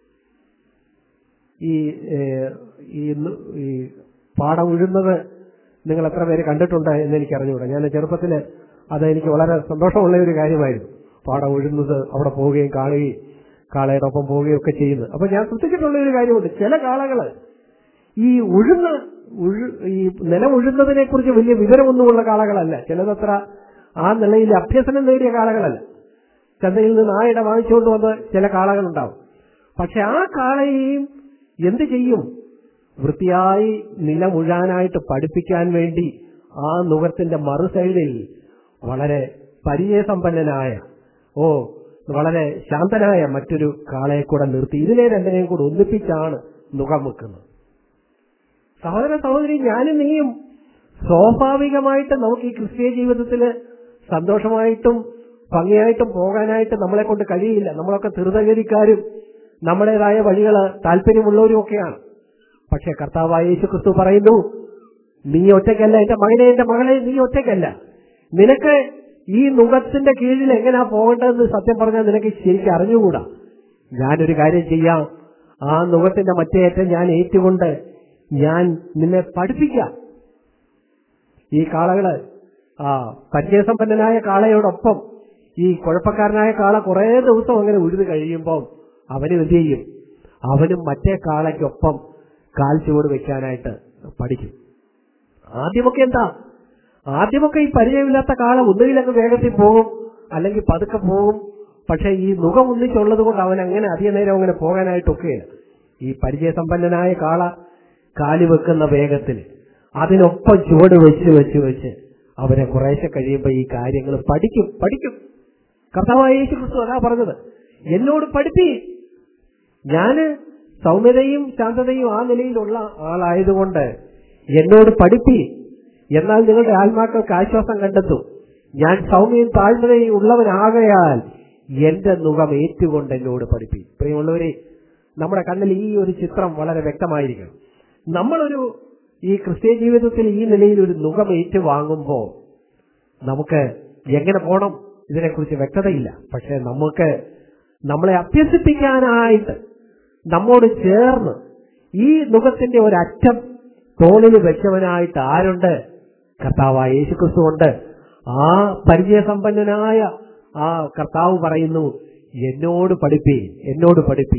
ഈ ഏഹ്, ഈ ന- ഈ പാടം ഉഴുന്നത് നിങ്ങൾ എത്ര പേര് കണ്ടിട്ടുണ്ട് എന്ന് എനിക്ക് അറിഞ്ഞുകൂടാ ഞാൻ ചെറുപ്പത്തില് അത് എനിക്ക് വളരെ സന്തോഷമുള്ള ഒരു കാര്യമായിരുന്നു പാടം ഉഴുന്നത് അവിടെ പോവുകയും കാണുകയും കാളയുടെ ഒപ്പം പോവുകയും ഒക്കെ ചെയ്യുന്നത് അപ്പൊ ഞാൻ ശ്രദ്ധിച്ചിട്ടുള്ള ഒരു കാര്യമുണ്ട് ചില കാളകള് ഈ ഉഴുന്ന ഉഴു ഈ നിലം ഉഴുന്നതിനെ കുറിച്ച് വലിയ വിവരമൊന്നുമുള്ള കാളകളല്ല ചിലതത്ര ആ നിലയിൽ അഭ്യസനം നേടിയ കാളകളല്ല ചന്തയിൽ നിന്ന് ആയിട വാങ്ങിച്ചുകൊണ്ട് വന്ന് ചില കാളകളുണ്ടാവും പക്ഷെ ആ കാളയെയും എന്ത് ചെയ്യും വൃത്തിയായി നിലമുഴാനായിട്ട് പഠിപ്പിക്കാൻ വേണ്ടി ആ നുഖത്തിന്റെ മറു സൈഡിൽ വളരെ പരിചയസമ്പന്നനായ ഓ വളരെ ശാന്തനായ മറ്റൊരു കാളയെ കൂടെ നിർത്തി ഇതിനെ രണ്ടിനെയും കൂടെ ഒന്നിപ്പിച്ചാണ് നുഖം വെക്കുന്നത് സഹോദര സഹോദരി ഞാനും നീയും സ്വാഭാവികമായിട്ട് നമുക്ക് ഈ ക്രിസ്തീയ ജീവിതത്തില് സന്തോഷമായിട്ടും ഭംഗിയായിട്ടും പോകാനായിട്ട് നമ്മളെ കൊണ്ട് കഴിയില്ല നമ്മളൊക്കെ ധൃതഗതിക്കാരും നമ്മുടേതായ വഴികള് താല്പര്യമുള്ളവരും ഒക്കെയാണ് പക്ഷെ കർത്താവായ യേശു ക്രിസ്തു പറയുന്നു നീ ഒറ്റയ്ക്കല്ല എന്റെ മകനെ എന്റെ മകളെ നീ ഒറ്റയ്ക്കല്ല നിനക്ക് ഈ നുഖത്തിന്റെ കീഴിൽ എങ്ങനെയാ പോകേണ്ടതെന്ന് സത്യം പറഞ്ഞാൽ നിനക്ക് ശരിക്കും അറിഞ്ഞുകൂടാ ഞാനൊരു കാര്യം ചെയ്യാം ആ നുഖത്തിന്റെ മറ്റേ അറ്റം ഞാൻ ഏറ്റുകൊണ്ട് ഞാൻ നിന്നെ പഠിപ്പിക്കാം ഈ കാളകള് ആ പരിചയസമ്പന്നനായ കാളയോടൊപ്പം ഈ കുഴപ്പക്കാരനായ കാള കുറെ ദിവസം അങ്ങനെ ഉഴുത് കഴിയുമ്പോൾ അവനും എന്ത് ചെയ്യും അവനും മറ്റേ കാളയ്ക്കൊപ്പം കാൽ ചുവട് വെക്കാനായിട്ട് പഠിക്കും ആദ്യമൊക്കെ എന്താ ആദ്യമൊക്കെ ഈ പരിചയമില്ലാത്ത കാള ഒന്നുകിലങ്ങ് വേഗത്തിൽ പോകും അല്ലെങ്കിൽ പതുക്കെ പോകും പക്ഷെ ഈ മുഖം ഒന്നിച്ചുള്ളത് കൊണ്ട് അവൻ അങ്ങനെ അധിക നേരം അങ്ങനെ പോകാനായിട്ടൊക്കെയില്ല ഈ പരിചയസമ്പന്നനായ കാള കാലി വെക്കുന്ന വേഗത്തിൽ അതിനൊപ്പം ചുവട് വെച്ച് വെച്ച് വെച്ച് അവരെ കുറേശ്ശെ കഴിയുമ്പോൾ ഈ കാര്യങ്ങൾ പഠിക്കും പഠിക്കും കർത്താവായ യേശു ക്രിസ്തു അതാ പറഞ്ഞത് എന്നോട് പഠിപ്പി ഞാന് സൗമ്യതയും ശാന്തതയും ആ നിലയിലുള്ള ആളായതുകൊണ്ട് എന്നോട് പഠിപ്പി എന്നാൽ നിങ്ങളുടെ ആത്മാക്കൾക്ക് ആശ്വാസം കണ്ടെത്തും ഞാൻ സൗമ്യയും താഴ്മതയും ഉള്ളവനാകയാൽ എന്റെ മുഖം ഏറ്റുകൊണ്ട് എന്നോട് പഠിപ്പി പ്രിയമുള്ളവരെ നമ്മുടെ കണ്ണിൽ ഈ ഒരു ചിത്രം വളരെ വ്യക്തമായിരിക്കണം നമ്മളൊരു ഈ ക്രിസ്ത്യ ജീവിതത്തിൽ ഈ നിലയിൽ ഒരു മുഖം ഏറ്റുവാങ്ങുമ്പോൾ നമുക്ക് എങ്ങനെ പോകണം ഇതിനെക്കുറിച്ച് വ്യക്തതയില്ല പക്ഷെ നമുക്ക് നമ്മളെ അഭ്യസിപ്പിക്കാനായിട്ട് നമ്മോട് ചേർന്ന് ഈ മുഖത്തിന്റെ ഒരറ്റം തോളിൽ വെച്ചവനായിട്ട് ആരുണ്ട് കർത്താവായ യേശുക്രിസ്തു ഉണ്ട് ആ പരിചയസമ്പന്നനായ ആ കർത്താവ് പറയുന്നു എന്നോട് പഠിപ്പി എന്നോട് പഠിപ്പി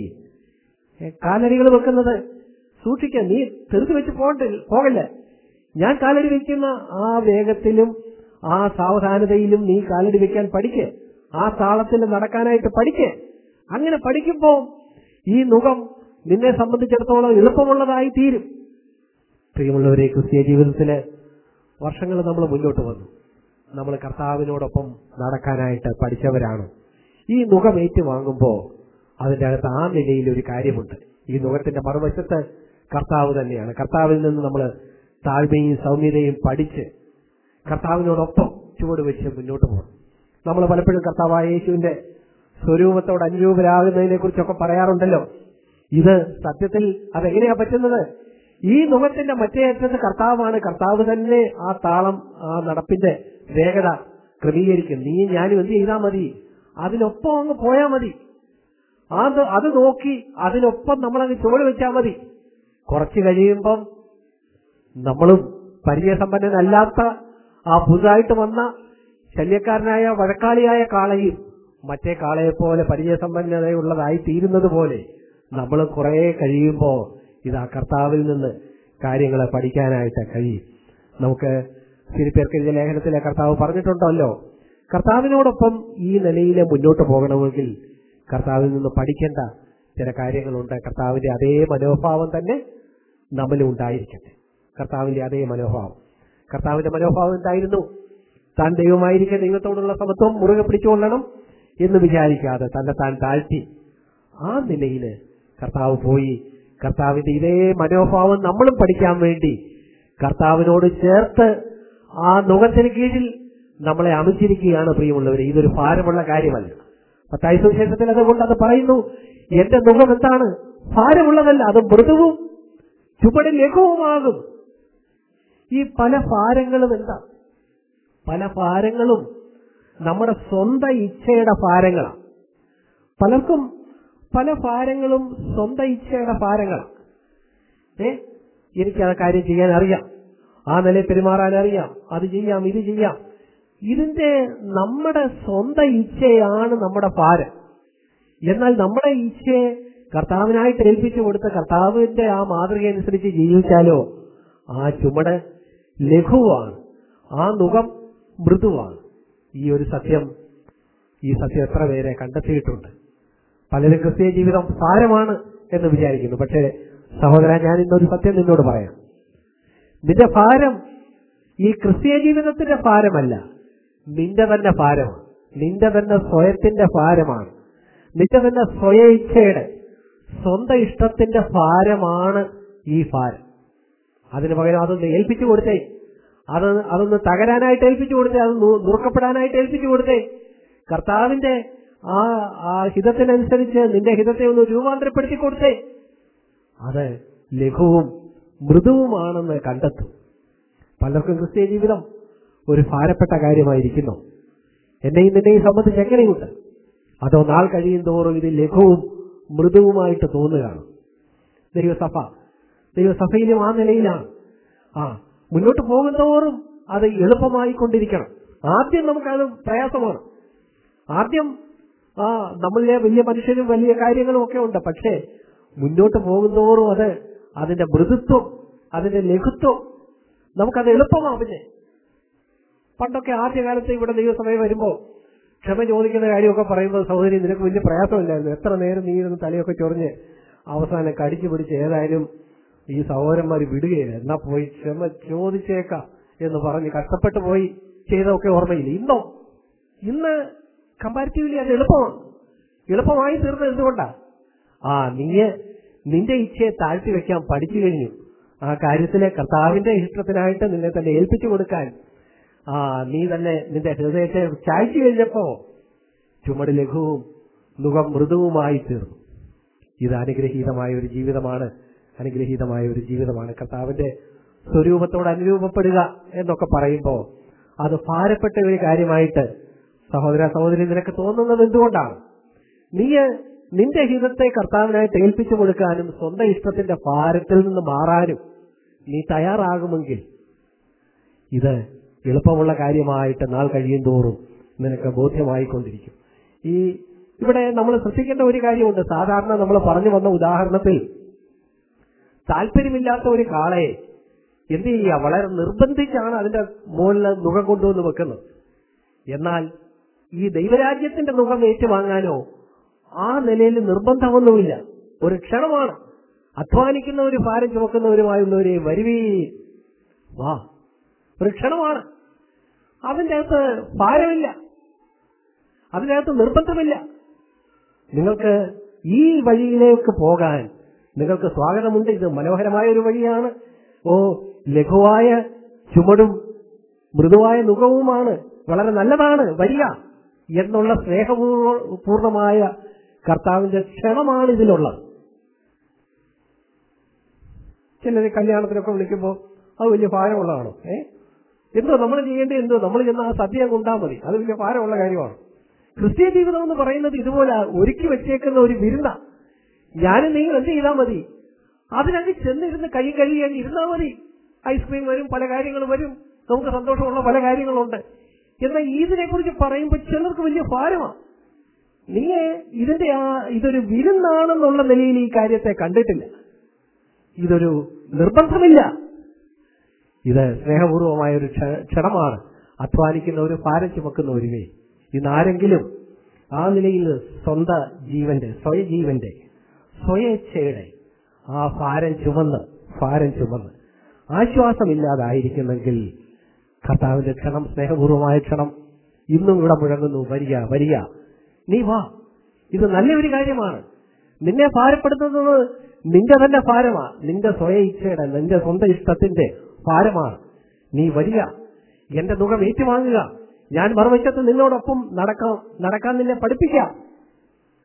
കാലടികൾ വെക്കുന്നത് സൂക്ഷിക്കാൻ നീ തെറുത്ത് വെച്ച് പോകണ്ട പോകല്ല ഞാൻ കാലടി വെക്കുന്ന ആ വേഗത്തിലും ആ സാവധാനതയിലും നീ കാലടി വെക്കാൻ പഠിക്ക് ആ താളത്തിൽ നടക്കാനായിട്ട് പഠിക്ക് അങ്ങനെ പഠിക്കുമ്പോ ഈ മുഖം നിന്നെ സംബന്ധിച്ചിടത്തോളം എളുപ്പമുള്ളതായി തീരും പ്രിയമുള്ളവരെ ക്രിസ്തീയ ജീവിതത്തില് വർഷങ്ങൾ നമ്മൾ മുന്നോട്ട് വന്നു നമ്മൾ കർത്താവിനോടൊപ്പം നടക്കാനായിട്ട് പഠിച്ചവരാണ് ഈ മുഖം ഏറ്റുവാങ്ങുമ്പോൾ അതിന്റെ അകത്ത് ആ നിലയിൽ ഒരു കാര്യമുണ്ട് ഈ മുഖത്തിന്റെ മറുവശത്ത് കർത്താവ് തന്നെയാണ് കർത്താവിൽ നിന്ന് നമ്മൾ താഴ്മയും സൗമ്യതയും പഠിച്ച് കർത്താവിനോടൊപ്പം ചുവട് വെച്ച് മുന്നോട്ട് പോകണം നമ്മൾ പലപ്പോഴും കർത്താവായ യേശുവിന്റെ സ്വരൂപത്തോട് അനുരൂപരാകുന്നതിനെ കുറിച്ചൊക്കെ പറയാറുണ്ടല്ലോ ഇത് സത്യത്തിൽ അതെങ്ങനെയാ പറ്റുന്നത് ഈ മുഖത്തിന്റെ മറ്റേ അറ്റത്ത് കർത്താവാണ് കർത്താവ് തന്നെ ആ താളം ആ നടപ്പിന്റെ വേഗത ക്രമീകരിക്കും നീ ഞാനും എന്ത് ചെയ്താൽ മതി അതിനൊപ്പം അങ്ങ് പോയാ മതി അത് അത് നോക്കി അതിനൊപ്പം നമ്മളങ്ങ് ചുവട് വെച്ചാൽ മതി കുറച്ച് കഴിയുമ്പം നമ്മളും പരിചയസമ്പന്നനല്ലാത്ത ആ പുതുതായിട്ട് വന്ന ശല്യക്കാരനായ വഴക്കാളിയായ കാളയും മറ്റേ കാളയെ പോലെ പരിചയസമ്പന്നതയുള്ളതായി തീരുന്നത് പോലെ നമ്മൾ കുറെ കഴിയുമ്പോ ഇതാ കർത്താവിൽ നിന്ന് കാര്യങ്ങളെ പഠിക്കാനായിട്ട് കഴിയും നമുക്ക് ഫിലിപ്പിയർക്ക് എഴുതിയ ലേഖനത്തിലെ കർത്താവ് പറഞ്ഞിട്ടുണ്ടല്ലോ കർത്താവിനോടൊപ്പം ഈ നിലയിൽ മുന്നോട്ട് പോകണമെങ്കിൽ കർത്താവിൽ നിന്ന് പഠിക്കേണ്ട ചില കാര്യങ്ങളുണ്ട് കർത്താവിന്റെ അതേ മനോഭാവം തന്നെ നമ്മളും ഉണ്ടായിരിക്കട്ടെ കർത്താവിന്റെ അതേ മനോഭാവം കർത്താവിന്റെ മനോഭാവം എന്തായിരുന്നു താൻ ദൈവമായിരിക്കെ ദൈവത്തോടുള്ള സമത്വം മുറുകെ പിടിച്ചുകൊള്ളണം എന്ന് വിചാരിക്കാതെ തന്നെ താൻ താഴ്ത്തി ആ നിലയില് കർത്താവ് പോയി കർത്താവിന്റെ ഇതേ മനോഭാവം നമ്മളും പഠിക്കാൻ വേണ്ടി കർത്താവിനോട് ചേർത്ത് ആ നുഖത്തിന് കീഴിൽ നമ്മളെ അമിച്ചിരിക്കുകയാണ് പ്രിയമുള്ളവരെ ഇതൊരു ഭാരമുള്ള കാര്യമല്ല പത്തായി സുവിശേഷത്തിൽ അതുകൊണ്ട് അത് പറയുന്നു എന്റെ മുഖം എന്താണ് ഭാരമുള്ളതല്ല അത് മൃദുവും ചുവട് ലഘുവുമാകും ഈ പല ഭാരങ്ങളും എന്താ പല ഭാരങ്ങളും നമ്മുടെ സ്വന്തം ഇച്ഛയുടെ ഭാരങ്ങളാണ് പലർക്കും പല ഭാരങ്ങളും സ്വന്തം ഇച്ഛയുടെ ഭാരങ്ങളാണ് ഏ എനിക്ക് ആ കാര്യം ചെയ്യാൻ അറിയാം ആ നിലയിൽ പെരുമാറാൻ അറിയാം അത് ചെയ്യാം ഇത് ചെയ്യാം ഇതിന്റെ നമ്മുടെ സ്വന്തം ഇച്ഛയാണ് നമ്മുടെ ഭാരം എന്നാൽ നമ്മുടെ ഇച്ഛയെ കർത്താവിനായിട്ട് ഏൽപ്പിച്ചു കൊടുത്ത കർത്താവിന്റെ ആ മാതൃക അനുസരിച്ച് ജീവിച്ചാലോ ആ ചുമട് ലഘുവാണ് ആ മുഖം മൃദുവാണ് ഈ ഒരു സത്യം ഈ സത്യം എത്ര പേരെ കണ്ടെത്തിയിട്ടുണ്ട് പലരും ക്രിസ്തീയ ജീവിതം ഭാരമാണ് എന്ന് വിചാരിക്കുന്നു പക്ഷേ സഹോദര ഞാൻ ഇന്നൊരു സത്യം നിന്നോട് പറയാം നിന്റെ ഭാരം ഈ ക്രിസ്തീയ ജീവിതത്തിന്റെ ഭാരമല്ല നിന്റെ തന്നെ ഭാരമാണ് നിന്റെ തന്നെ സ്വയത്തിന്റെ ഭാരമാണ് നിന്റെ തന്നെ സ്വയ ഇച്ഛയുടെ സ്വന്തം ഇഷ്ടത്തിന്റെ ഭാരമാണ് ഈ ഭാരം അതിന് പകരം അതൊന്ന് ഏൽപ്പിച്ചു കൊടുത്തേ അത് അതൊന്ന് തകരാനായിട്ട് ഏൽപ്പിച്ചു കൊടുത്തേ അത് നു- നുറുക്കപ്പെടാനായിട്ട് ഏൽപ്പിച്ചു കൊടുത്തേ കർത്താവിന്റെ ആ ആ ഹിതത്തിനനുസരിച്ച് നിന്റെ ഹിതത്തെ ഒന്ന് രൂപാന്തരപ്പെടുത്തി കൊടുത്തേ അത് ലഘുവും മൃദുവുമാണെന്ന് കണ്ടെത്തും പലർക്കും ക്രിസ്തീയ ജീവിതം ഒരു ഭാരപ്പെട്ട കാര്യമായിരിക്കുന്നു എന്നെയും നിന്നെയും സംബന്ധിച്ച് എങ്ങനെയുണ്ട് അതോ നാൾ കഴിയും തോറും ഇത് ലഘുവും മൃദുവുമായിട്ട് തോന്നുകയാണ് ദൈവസഭ ദൈവസഭയിലും ആ നിലയിലാണ് ആ മുന്നോട്ട് പോകുന്തോറും അത് എളുപ്പമായിക്കൊണ്ടിരിക്കണം ആദ്യം നമുക്കത് പ്രയാസമാണ് ആദ്യം ആ നമ്മളിലെ വലിയ മനുഷ്യരും വലിയ കാര്യങ്ങളും ഒക്കെ ഉണ്ട് പക്ഷേ മുന്നോട്ട് പോകുന്തോറും അത് അതിന്റെ മൃദുത്വം അതിന്റെ ലഘുത്വം നമുക്കത് എളുപ്പമാവില്ലേ പണ്ടൊക്കെ ആദ്യകാലത്ത് ഇവിടെ ദൈവസഭയിൽ വരുമ്പോ ക്ഷമ ചോദിക്കുന്ന കാര്യമൊക്കെ പറയുമ്പോൾ സഹോദരി നിനക്ക് വലിയ പ്രയാസമില്ലായിരുന്നു എത്ര നേരം നീ ഇരുന്ന് തലയൊക്കെ ചൊറിഞ്ഞ് അവസാനം കടിച്ചു പിടിച്ച് ഏതായാലും ഈ സഹോദരന്മാർ വിടുകയില്ല എന്നാ പോയി ക്ഷമ ചോദിച്ചേക്കാം എന്ന് പറഞ്ഞ് കഷ്ടപ്പെട്ട് പോയി ചെയ്തൊക്കെ ഓർമ്മയില്ല ഇന്നോ ഇന്ന് കമ്പാരിറ്റീവ്ലി അത് എളുപ്പമാണ് എളുപ്പമായി തീർന്നത് എന്തുകൊണ്ടാ ആ നീ നിന്റെ ഇച്ഛയെ താഴ്ത്തി വെക്കാൻ പഠിച്ചു കഴിഞ്ഞു ആ കാര്യത്തിലെ കർത്താവിന്റെ ഇഷ്ടത്തിനായിട്ട് നിന്നെ തന്നെ ഏൽപ്പിച്ചു കൊടുക്കാൻ ആ നീ തന്നെ നിന്റെ ഹൃദയത്തെ ചായ്ച്ചു കഴിഞ്ഞപ്പോ ചുമട് ലഘുവും മുഖം മൃദുവുമായി തീർന്നു ഇത് അനുഗ്രഹീതമായ ഒരു ജീവിതമാണ് അനുഗ്രഹീതമായ ഒരു ജീവിതമാണ് കർത്താവിന്റെ സ്വരൂപത്തോട് അനുരൂപപ്പെടുക എന്നൊക്കെ പറയുമ്പോൾ അത് ഭാരപ്പെട്ട ഒരു കാര്യമായിട്ട് സഹോദര സഹോദരി നിനക്ക് തോന്നുന്നത് എന്തുകൊണ്ടാണ് നീ നിന്റെ ഹിതത്തെ കർത്താവിനായിട്ട് ഏൽപ്പിച്ചു കൊടുക്കാനും സ്വന്തം ഇഷ്ടത്തിന്റെ ഭാരത്തിൽ നിന്ന് മാറാനും നീ തയ്യാറാകുമെങ്കിൽ ഇത് എളുപ്പമുള്ള കാര്യമായിട്ട് നാൾ കഴിയും തോറും നിനക്ക് ബോധ്യമായിക്കൊണ്ടിരിക്കും ഈ ഇവിടെ നമ്മൾ ശ്രദ്ധിക്കേണ്ട ഒരു കാര്യമുണ്ട് സാധാരണ നമ്മൾ പറഞ്ഞു വന്ന ഉദാഹരണത്തിൽ താല്പര്യമില്ലാത്ത ഒരു കാളയെ എന്ത് ചെയ്യുക വളരെ നിർബന്ധിച്ചാണ് അതിന്റെ മുകളിൽ മുഖം കൊണ്ടുവന്ന് വെക്കുന്നത് എന്നാൽ ഈ ദൈവരാജ്യത്തിന്റെ മുഖം ഏറ്റുവാങ്ങാനോ ആ നിലയിൽ നിർബന്ധമൊന്നുമില്ല ഒരു ക്ഷണമാണ് അധ്വാനിക്കുന്നവര് ഭാരം ചുമക്കുന്നവരുമായുള്ളവരെ വരുവീ വാ ഒരു ക്ഷണമാണ് അതിന്റെ അകത്ത് ഭാരമില്ല അതിന്റെ അകത്ത് നിർബന്ധമില്ല നിങ്ങൾക്ക് ഈ വഴിയിലേക്ക് പോകാൻ നിങ്ങൾക്ക് സ്വാഗതമുണ്ട് ഇത് മനോഹരമായ ഒരു വഴിയാണ് ഓ ലഘുവായ ചുമടും മൃദുവായ മുഖവുമാണ് വളരെ നല്ലതാണ് വരിക എന്നുള്ള സ്നേഹപൂർണമായ കർത്താവിന്റെ ക്ഷണമാണ് ഇതിലുള്ളത് ചിലര് കല്യാണത്തിനൊക്കെ വിളിക്കുമ്പോൾ അത് വലിയ ഭാരമുള്ളതാണോ ഏ എന്തോ നമ്മൾ ചെയ്യേണ്ടത് എന്തോ നമ്മൾ ചെന്ന് ആ സദ്യ കൊണ്ടാ മതി അത് വലിയ ഭാരമുള്ള കാര്യമാണ് ക്രിസ്ത്യ ജീവിതം എന്ന് പറയുന്നത് ഇതുപോലെ ഒരുക്കി വെച്ചേക്കുന്ന ഒരു വിരുന്ന ഞാനും നിങ്ങൾ എന്ത് ചെയ്താൽ മതി അതിനങ്ങ് ചെന്നിരുന്ന് കൈ കഴുകി അങ്ങ് ഇരുന്നാൽ മതി ഐസ്ക്രീം വരും പല കാര്യങ്ങളും വരും നമുക്ക് സന്തോഷമുള്ള പല കാര്യങ്ങളുണ്ട് എന്നാൽ ഇതിനെ കുറിച്ച് പറയുമ്പോൾ ചിലർക്ക് വലിയ ഭാരമാണ് നീ ഇതിന്റെ ആ ഇതൊരു വിരുന്നാണെന്നുള്ള നിലയിൽ ഈ കാര്യത്തെ കണ്ടിട്ടില്ല ഇതൊരു നിർബന്ധമില്ല ഇത് സ്നേഹപൂർവമായ ഒരു ക്ഷ- ക്ഷണമാണ് അധ്വാനിക്കുന്ന ഒരു ഭാരം ചുമക്കുന്ന ഒരുവേ ഇന്ന് ആരെങ്കിലും ആ നിലയിൽ സ്വന്ത ജീവന്റെ സ്വയജീവന്റെ സ്വയേച്ഛയുടെ ആ ഭാരം ചുമന്ന് ഭാരം ചുമന്ന് ആശ്വാസമില്ലാതായിരിക്കുന്നെങ്കിൽ കർത്താവിന്റെ ക്ഷണം സ്നേഹപൂർവമായ ക്ഷണം ഇന്നും ഇവിടെ മുഴങ്ങുന്നു വരിക വരിക നീ വാ ഇത് നല്ലൊരു കാര്യമാണ് നിന്നെ ഭാരപ്പെടുത്തുന്നത് നിന്റെ തന്നെ ഭാരമാണ് നിന്റെ സ്വയ ഇച്ഛയുടെ നിന്റെ സ്വന്തം ഇഷ്ടത്തിന്റെ ഭാരമാണ് നീ വരിക എന്റെ മുഖം ഏറ്റുവാങ്ങുക ഞാൻ മറുവശത്ത് നിന്നോടൊപ്പം നടക്കാം നടക്കാൻ നിന്നെ പഠിപ്പിക്കാം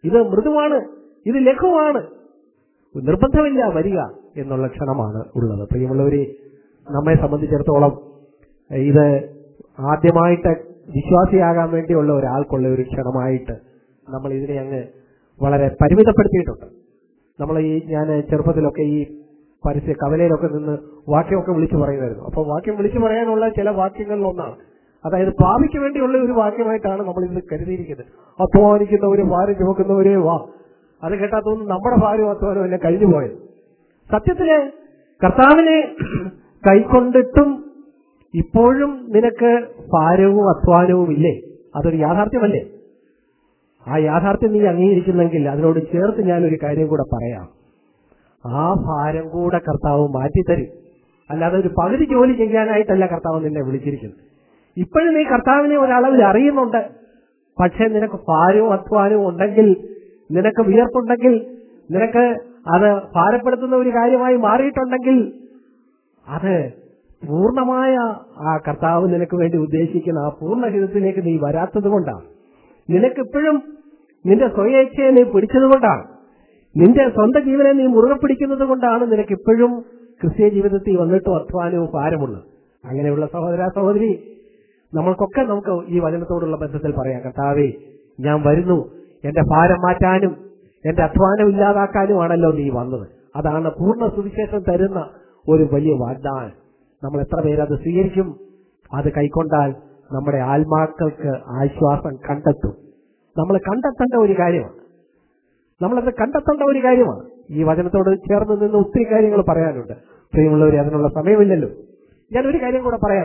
ഇത് മൃദുവാണ് ഇത് ലഘുവാണ് നിർബന്ധമില്ല വരിക എന്നുള്ള ക്ഷണമാണ് ഉള്ളത് പ്രിയമുള്ളവരെ നമ്മെ സംബന്ധിച്ചിടത്തോളം ഇത് ആദ്യമായിട്ട് വിശ്വാസിയാകാൻ വേണ്ടിയുള്ള ഒരാൾക്കുള്ള ഒരു ക്ഷണമായിട്ട് നമ്മൾ ഇതിനെ അങ്ങ് വളരെ പരിമിതപ്പെടുത്തിയിട്ടുണ്ട് നമ്മൾ ഈ ഞാൻ ചെറുപ്പത്തിലൊക്കെ ഈ പരസ്യ കവലയിലൊക്കെ നിന്ന് വാക്യമൊക്കെ വിളിച്ചു പറയുമായിരുന്നു അപ്പോൾ വാക്യം വിളിച്ചു പറയാനുള്ള ചില വാക്യങ്ങളിൽ ഒന്നാണ് അതായത് ഭാവിക്ക് വേണ്ടിയുള്ള ഒരു വാക്യമായിട്ടാണ് നമ്മൾ ഇത് കരുതിയിരിക്കുന്നത് അധ്വാനിക്കുന്നവര് ഭാരം ചുമക്കുന്നവരെ വാ അത് കേട്ടാത്തൊന്നും നമ്മുടെ ഭാരം അധ്വാനം എന്നെ കഴിഞ്ഞു പോയത് സത്യത്തില് കർത്താവിനെ കൈക്കൊണ്ടിട്ടും ഇപ്പോഴും നിനക്ക് ഭാരവും അധ്വാനവും ഇല്ലേ അതൊരു യാഥാർത്ഥ്യമല്ലേ ആ യാഥാർത്ഥ്യം നീ അംഗീകരിക്കുന്നെങ്കിൽ അതിനോട് ചേർത്ത് ഞാനൊരു കാര്യം കൂടെ പറയാം ആ ഭാരം കൂടെ കർത്താവ് മാറ്റിത്തരും അല്ലാതെ ഒരു പകുതി ജോലി ചെയ്യാനായിട്ടല്ല കർത്താവ് നിന്നെ വിളിച്ചിരിക്കുന്നത് ഇപ്പോഴും നീ കർത്താവിനെ ഒരളവിൽ അറിയുന്നുണ്ട് പക്ഷെ നിനക്ക് ഭാരവും അധ്വാനവും ഉണ്ടെങ്കിൽ നിനക്ക് വിയർപ്പുണ്ടെങ്കിൽ നിനക്ക് അത് ഭാരപ്പെടുത്തുന്ന ഒരു കാര്യമായി മാറിയിട്ടുണ്ടെങ്കിൽ അത് പൂർണ്ണമായ ആ കർത്താവ് നിനക്ക് വേണ്ടി ഉദ്ദേശിക്കുന്ന ആ പൂർണ്ണഹിതത്തിലേക്ക് നീ വരാത്തത് കൊണ്ടാണ് നിനക്കിപ്പോഴും നിന്റെ സ്വയേച്ഛയെ നീ പിടിച്ചത് കൊണ്ടാണ് നിന്റെ സ്വന്തം ജീവനെ നീ മുറുകെ പിടിക്കുന്നത് കൊണ്ടാണ് നിനക്കിപ്പോഴും ക്രിസ്തീയ ജീവിതത്തിൽ വന്നിട്ടും അധ്വാനവും ഭാരമുള്ളത് അങ്ങനെയുള്ള സഹോദര സഹോദരി നമ്മൾക്കൊക്കെ നമുക്ക് ഈ വചനത്തോടുള്ള ബന്ധത്തിൽ പറയാം കർത്താവേ ഞാൻ വരുന്നു എന്റെ ഭാരം മാറ്റാനും എന്റെ അധ്വാനം ഇല്ലാതാക്കാനുമാണല്ലോ നീ വന്നത് അതാണ് പൂർണ്ണ സുവിശേഷം തരുന്ന ഒരു വലിയ വാഗ്ദാനം നമ്മൾ എത്ര പേര് അത് സ്വീകരിക്കും അത് കൈക്കൊണ്ടാൽ നമ്മുടെ ആത്മാക്കൾക്ക് ആശ്വാസം കണ്ടെത്തും നമ്മൾ കണ്ടെത്തേണ്ട ഒരു കാര്യമാണ് നമ്മളത് കണ്ടെത്തേണ്ട ഒരു കാര്യമാണ് ഈ വചനത്തോട് ചേർന്ന് നിന്ന് ഒത്തിരി കാര്യങ്ങൾ പറയാനുണ്ട് പ്രിയമുള്ളവരെ അതിനുള്ള സമയമില്ലല്ലോ ഞാൻ ഒരു കാര്യം കൂടെ പറയാം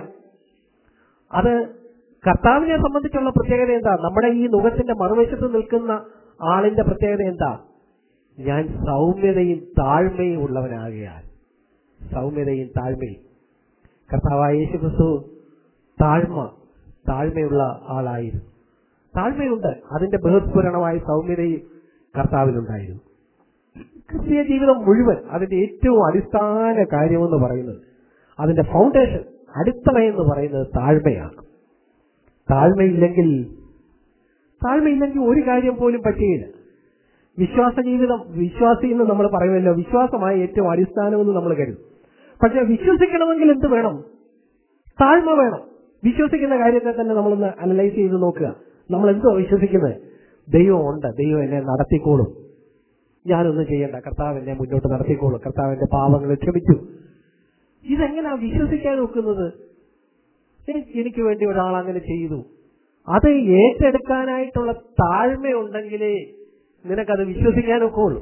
അത് കർത്താവിനെ സംബന്ധിച്ചുള്ള പ്രത്യേകത എന്താ നമ്മുടെ ഈ മുഖത്തിന്റെ മറുവശത്ത് നിൽക്കുന്ന ആളിന്റെ പ്രത്യേകത എന്താ ഞാൻ സൗമ്യതയും താഴ്മയും ഉള്ളവനാകിയാൽ സൗമ്യതയും താഴ്മയും കർത്താവായ യേശു ക്രിസ്തു താഴ്മ താഴ്മയുള്ള ആളായിരുന്നു താഴ്മയുണ്ട് അതിന്റെ ബൃഹത്പൂരണമായ സൗമ്യതയും കർത്താവിനുണ്ടായിരുന്നു ക്രിസ്തീയ ജീവിതം മുഴുവൻ അതിന്റെ ഏറ്റവും അടിസ്ഥാന കാര്യമെന്ന് പറയുന്നത് അതിന്റെ ഫൗണ്ടേഷൻ അടിത്തറ എന്ന് പറയുന്നത് താഴ്മയാണ് താഴ്മയില്ലെങ്കിൽ താഴ്മയില്ലെങ്കിൽ ഒരു കാര്യം പോലും പറ്റുകയില്ല വിശ്വാസ ജീവിതം വിശ്വാസി എന്ന് നമ്മൾ പറയുമല്ലോ വിശ്വാസമായ ഏറ്റവും അടിസ്ഥാനമെന്ന് നമ്മൾ കരുതും പക്ഷെ വിശ്വസിക്കണമെങ്കിൽ എന്ത് വേണം താഴ്മ വേണം വിശ്വസിക്കുന്ന കാര്യത്തെ തന്നെ നമ്മളൊന്ന് അനലൈസ് ചെയ്ത് നോക്കുക നമ്മൾ എന്തോ വിശ്വസിക്കുന്നത് ദൈവം ഉണ്ട് ദൈവം എന്നെ നടത്തിക്കോളും ഞാനൊന്നും ചെയ്യണ്ട കർത്താവ് എന്നെ മുന്നോട്ട് നടത്തിക്കോളും കർത്താവ് എന്റെ പാവങ്ങൾ ക്ഷമിച്ചു ഇതെങ്ങനെയാ വിശ്വസിക്കാൻ നോക്കുന്നത് എനിക്ക് എനിക്ക് വേണ്ടി ഒരാൾ അങ്ങനെ ചെയ്തു അത് ഏറ്റെടുക്കാനായിട്ടുള്ള താഴ്മയുണ്ടെങ്കിലേ നിനക്കത് വിശ്വസിക്കാനൊക്കെ ഉള്ളൂ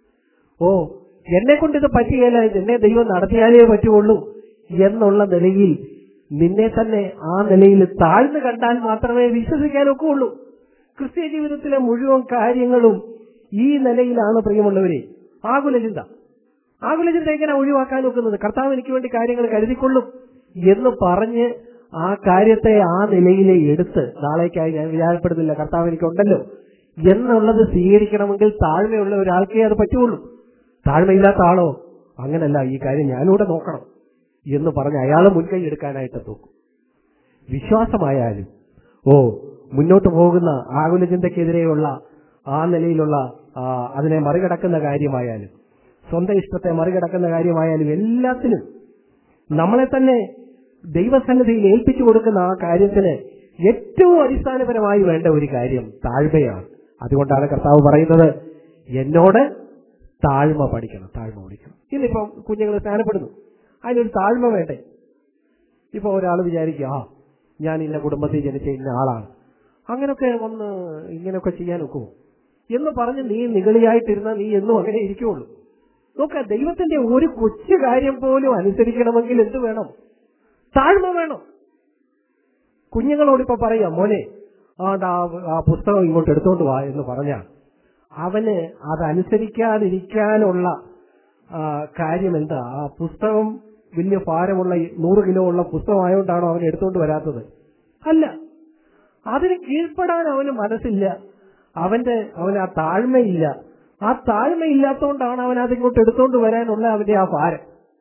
ഓ എന്നെ കൊണ്ട് ഇത് പറ്റുകയില്ല എന്നെ ദൈവം നടത്തിയാലേ പറ്റുള്ളൂ എന്നുള്ള നിലയിൽ നിന്നെ തന്നെ ആ നിലയിൽ താഴ്ന്നു കണ്ടാൽ മാത്രമേ വിശ്വസിക്കാനൊക്കെ ഉള്ളൂ ക്രിസ്ത്യ ജീവിതത്തിലെ മുഴുവൻ കാര്യങ്ങളും ഈ നിലയിലാണ് പ്രിയമുള്ളവരെ ആകുല ചിന്ത ആകുല ചിന്ത എങ്ങനെ ഒഴിവാക്കാൻ നോക്കുന്നത് കർത്താവ് എനിക്ക് വേണ്ടി കാര്യങ്ങൾ കരുതിക്കൊള്ളും എന്ന് പറഞ്ഞ് ആ കാര്യത്തെ ആ നിലയിൽ എടുത്ത് നാളേക്കായി ഞാൻ വിചാരപ്പെടുന്നില്ല കർത്താവ് എനിക്കുണ്ടല്ലോ എന്നുള്ളത് സ്വീകരിക്കണമെങ്കിൽ താഴ്മയുള്ള ഒരാൾക്കേ അത് പറ്റുള്ളൂ താഴ്മയില്ലാത്ത ആളോ അങ്ങനല്ല ഈ കാര്യം ഞാനിവിടെ നോക്കണം എന്ന് പറഞ്ഞ് അയാളെ മുൻകൈ എടുക്കാനായിട്ട് നോക്കും വിശ്വാസമായാലും ഓ മുന്നോട്ട് പോകുന്ന ആകുല ചിന്തക്കെതിരെയുള്ള ആ നിലയിലുള്ള ആ, അതിനെ മറികടക്കുന്ന കാര്യമായാലും സ്വന്തം ഇഷ്ടത്തെ മറികടക്കുന്ന കാര്യമായാലും എല്ലാത്തിനും നമ്മളെ തന്നെ ദൈവസന്നിധിയിൽ ഏൽപ്പിച്ചു കൊടുക്കുന്ന ആ കാര്യത്തിന് ഏറ്റവും അടിസ്ഥാനപരമായി വേണ്ട ഒരു കാര്യം താഴ്മയാണ് അതുകൊണ്ടാണ് കർത്താവ് പറയുന്നത് എന്നോട് താഴ്മ പഠിക്കണം താഴ്മ പഠിക്കണം ഇന്നിപ്പം കുഞ്ഞുങ്ങൾ സ്നാനപ്പെടുന്നു അതിനൊരു താഴ്മ വേണ്ടേ ഇപ്പൊ ഒരാൾ വിചാരിക്കുക ആ ഞാൻ ഇന്ന കുടുംബത്തിൽ ജനിച്ച ഇന്ന ആളാണ് അങ്ങനൊക്കെ വന്ന് ഇങ്ങനെയൊക്കെ ചെയ്യാൻ ഒക്കുമോ എന്ന് പറഞ്ഞ് നീ നിഗളിയായിട്ടിരുന്ന നീ എന്നും അങ്ങനെ ഇരിക്കുള്ളൂ നോക്ക ദൈവത്തിന്റെ ഒരു കൊച്ചു കാര്യം പോലും അനുസരിക്കണമെങ്കിൽ എന്ത് വേണം താഴ്മ വേണം കുഞ്ഞുങ്ങളോട് ഇപ്പൊ പറയാം മോനെ ആ ദാ ആ പുസ്തകം ഇങ്ങോട്ട് എടുത്തോണ്ട് വാ എന്ന് പറഞ്ഞാൽ അവന് അതനുസരിക്കാതിരിക്കാനുള്ള ആ, കാര്യം എന്താ ആ പുസ്തകം വലിയ ഭാരമുള്ള ഈ നൂറ് കിലോ ഉള്ള പുസ്തകമായോണ്ടാണോ അവൻ എടുത്തോണ്ട് വരാത്തത് അല്ല അതിന് കീഴ്പ്പെടാൻ അവന് മനസ്സില്ല അവന്റെ അവന് ആ താഴ്മയില്ല ആ താഴ്മയില്ലാത്തതുകൊണ്ടാണ് അവൻ അതിങ്ങോട്ട് എടുത്തോണ്ട് വരാനുള്ള അവന്റെ ആ ഭാരം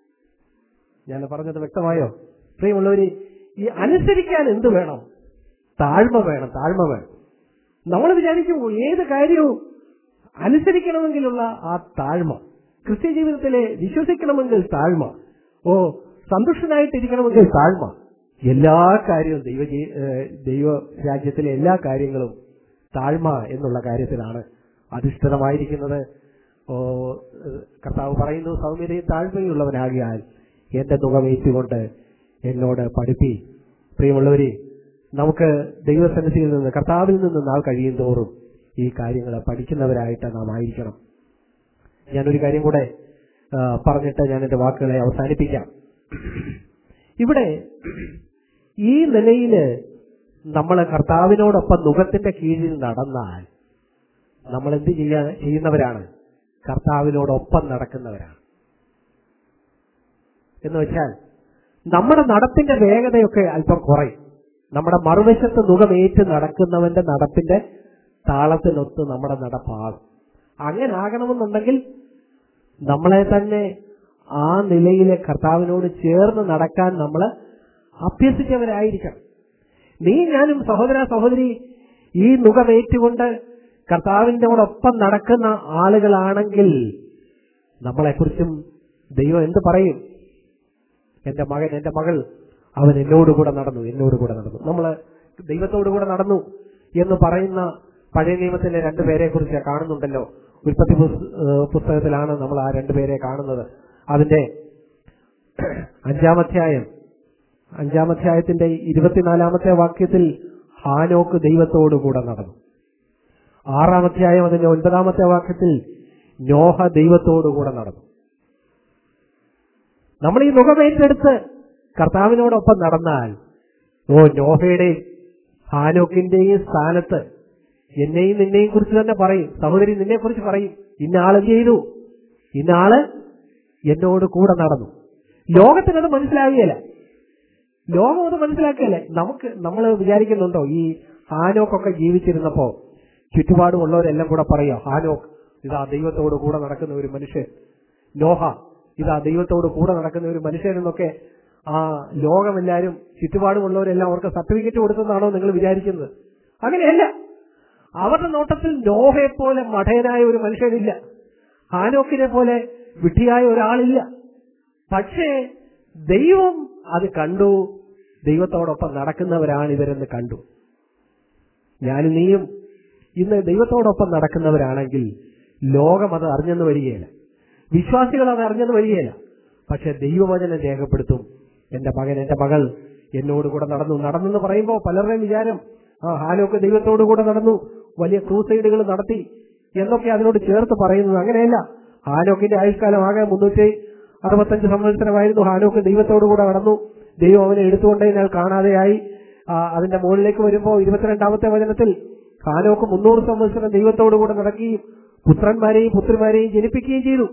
ഞാൻ പറഞ്ഞത് വ്യക്തമായോ പ്രിയമുള്ളവര് ഈ അനുസരിക്കാൻ എന്ത് വേണം താഴ്മ വേണം താഴ്മ വേണം നമ്മൾ വിചാരിക്കും ഏത് കാര്യവും അനുസരിക്കണമെങ്കിലുള്ള ആ താഴ്മ ക്രിസ്ത്യ ജീവിതത്തിലെ വിശ്വസിക്കണമെങ്കിൽ താഴ്മ ഓ സന്തുഷ്ടനായിട്ടിരിക്കണമെങ്കിൽ താഴ്മ എല്ലാ കാര്യവും ദൈവ ജീ- ഏഹ് ദൈവ രാജ്യത്തിലെ എല്ലാ കാര്യങ്ങളും താഴ്മ എന്നുള്ള കാര്യത്തിലാണ് അധിഷ്ഠിതമായിരിക്കുന്നത് ഓ ഏഹ് കർത്താവ് പറയുന്നു സൗമ്യതയും താഴ്മയുള്ളവനാകിയാൽ എന്റെ മുഖമേറ്റുകൊണ്ട് എന്നോട് പഠിപ്പി പ്രിയമുള്ളവരെ നമുക്ക് ദൈവസന്നിധിയിൽ നിന്ന് കർത്താവിൽ നിന്ന് നാൾ കഴിയും തോറും ഈ കാര്യങ്ങൾ പഠിക്കുന്നവരായിട്ട് നാം ആയിരിക്കണം ഞാനൊരു കാര്യം കൂടെ ആ, പറഞ്ഞിട്ട് ഞാൻ എന്റെ വാക്കുകളെ അവസാനിപ്പിക്കാം ഇവിടെ ഈ നിലയില് നമ്മൾ കർത്താവിനോടൊപ്പം മുഖത്തിന്റെ കീഴിൽ നടന്നാൽ നമ്മൾ എന്ത് ചെയ്യാ ചെയ്യുന്നവരാണ് കർത്താവിനോടൊപ്പം നടക്കുന്നവരാണ് എന്ന് വെച്ചാൽ നമ്മുടെ നടപ്പിന്റെ വേഗതയൊക്കെ അല്പം കുറയും നമ്മുടെ മറുവശത്ത് മുഖമേറ്റ് നടക്കുന്നവന്റെ നടപ്പിന്റെ താളത്തിനൊത്ത് നമ്മുടെ നടപ്പാകും അങ്ങനെ ആകണമെന്നുണ്ടെങ്കിൽ നമ്മളെ തന്നെ ആ നിലയിലെ കർത്താവിനോട് ചേർന്ന് നടക്കാൻ നമ്മൾ അഭ്യസിച്ചവരായിരിക്കണം നീ ഞാനും സഹോദര സഹോദരി ഈ മുഖമേറ്റുകൊണ്ട് കർത്താവിനോടൊപ്പം നടക്കുന്ന ആളുകളാണെങ്കിൽ നമ്മളെക്കുറിച്ചും ദൈവം എന്ത് പറയും എന്റെ മകൻ എന്റെ മകൾ അവൻ എന്നോട് കൂടെ നടന്നു എന്നോട് കൂടെ നടന്നു നമ്മൾ ദൈവത്തോടു കൂടെ നടന്നു എന്ന് പറയുന്ന പഴയ നിയമത്തിലെ രണ്ടുപേരെ കുറിച്ച് കാണുന്നുണ്ടല്ലോ ഉൽപ്പത്തി പുസ്- ഏഹ് പുസ്തകത്തിലാണ് നമ്മൾ ആ രണ്ടുപേരെ കാണുന്നത് അതിന്റെ അഞ്ചാമധ്യായം അഞ്ചാമധ്യായത്തിന്റെ ഇരുപത്തിനാലാമത്തെ വാക്യത്തിൽ ഹാനോക്ക് ദൈവത്തോടു കൂടെ നടന്നു ആറാമധ്യായം അതിന്റെ ഒൻപതാമത്തെ വാക്യത്തിൽ നോഹ ദൈവത്തോടു കൂടെ നടന്നു നമ്മൾ ഈ മുഖമേറ്റെടുത്ത് കർത്താവിനോടൊപ്പം നടന്നാൽ ഓ നോഹയുടെയും ഹാനോക്കിന്റെയും സ്ഥാനത്ത് എന്നെയും നിന്നെയും കുറിച്ച് തന്നെ പറയും സഹോദരി നിന്നെ കുറിച്ച് പറയും ഇന്ന ആള് ചെയ്തു ഇന്ന ആള് എന്നോട് കൂടെ നടന്നു ലോകത്തിനത് മനസ്സിലാകുകയില്ല ലോകം അത് മനസ്സിലാക്കുകയല്ലേ നമുക്ക് നമ്മൾ വിചാരിക്കുന്നുണ്ടോ ഈ ഹാനോക്കൊക്കെ ജീവിച്ചിരുന്നപ്പോ ചുറ്റുപാടുമുള്ളവരെല്ലാം കൂടെ പറയുക ഹാനോക്ക് ഇതാ ദൈവത്തോട് കൂടെ നടക്കുന്ന ഒരു മനുഷ്യൻ നോഹ ഇതാ ദൈവത്തോട് കൂടെ നടക്കുന്ന ഒരു മനുഷ്യൻ എന്നൊക്കെ ആ ലോകമെല്ലാരും ചുറ്റുപാടുമുള്ളവരെല്ലാം അവർക്ക് സർട്ടിഫിക്കറ്റ് കൊടുത്തെന്നാണോ നിങ്ങൾ വിചാരിക്കുന്നത് അങ്ങനെയല്ല അവരുടെ നോട്ടത്തിൽ നോഹയെ പോലെ മഠയനായ ഒരു മനുഷ്യനില്ല ഹാനോക്കിനെ പോലെ വിട്ടിയായ ഒരാളില്ല പക്ഷേ ദൈവം അത് കണ്ടു ദൈവത്തോടൊപ്പം നടക്കുന്നവരാണ് ഇവരെന്ന് കണ്ടു ഞാനും നീയും ഇന്ന് ദൈവത്തോടൊപ്പം നടക്കുന്നവരാണെങ്കിൽ ലോകം അത് അറിഞ്ഞെന്ന് വരികയില്ല വിശ്വാസികൾ അത് അറിഞ്ഞെന്ന് വരികയില്ല പക്ഷെ ദൈവവചനം രേഖപ്പെടുത്തും എന്റെ മകൻ എന്റെ മകൾ എന്നോട് കൂടെ നടന്നു നടന്നെന്ന് പറയുമ്പോൾ പലരുടെയും വിചാരം ആ ഹാനൊക്കെ ദൈവത്തോടു കൂടെ നടന്നു വലിയ ക്രൂസൈഡുകൾ നടത്തി എന്നൊക്കെ അതിനോട് ചേർത്ത് പറയുന്നത് അങ്ങനെയല്ല ഹാനോക്കിന്റെ ആയുഷ്കാലം ആകെ മുന്നൂറ്റി അറുപത്തഞ്ച് സംവത്സരമായിരുന്നു ഹാനോക്ക് ദൈവത്തോടു കൂടെ നടന്നു ദൈവം അവനെ എടുത്തുകൊണ്ടതിനാൽ കാണാതെയായി ആ, അതിന്റെ മുകളിലേക്ക് വരുമ്പോൾ ഇരുപത്തിരണ്ടാമത്തെ വചനത്തിൽ ഹാനോക്ക് മുന്നൂറ് സംവത്സരം ദൈവത്തോടു കൂടെ നടക്കുകയും പുത്രന്മാരെയും പുത്രിമാരെയും ജനിപ്പിക്കുകയും ചെയ്തു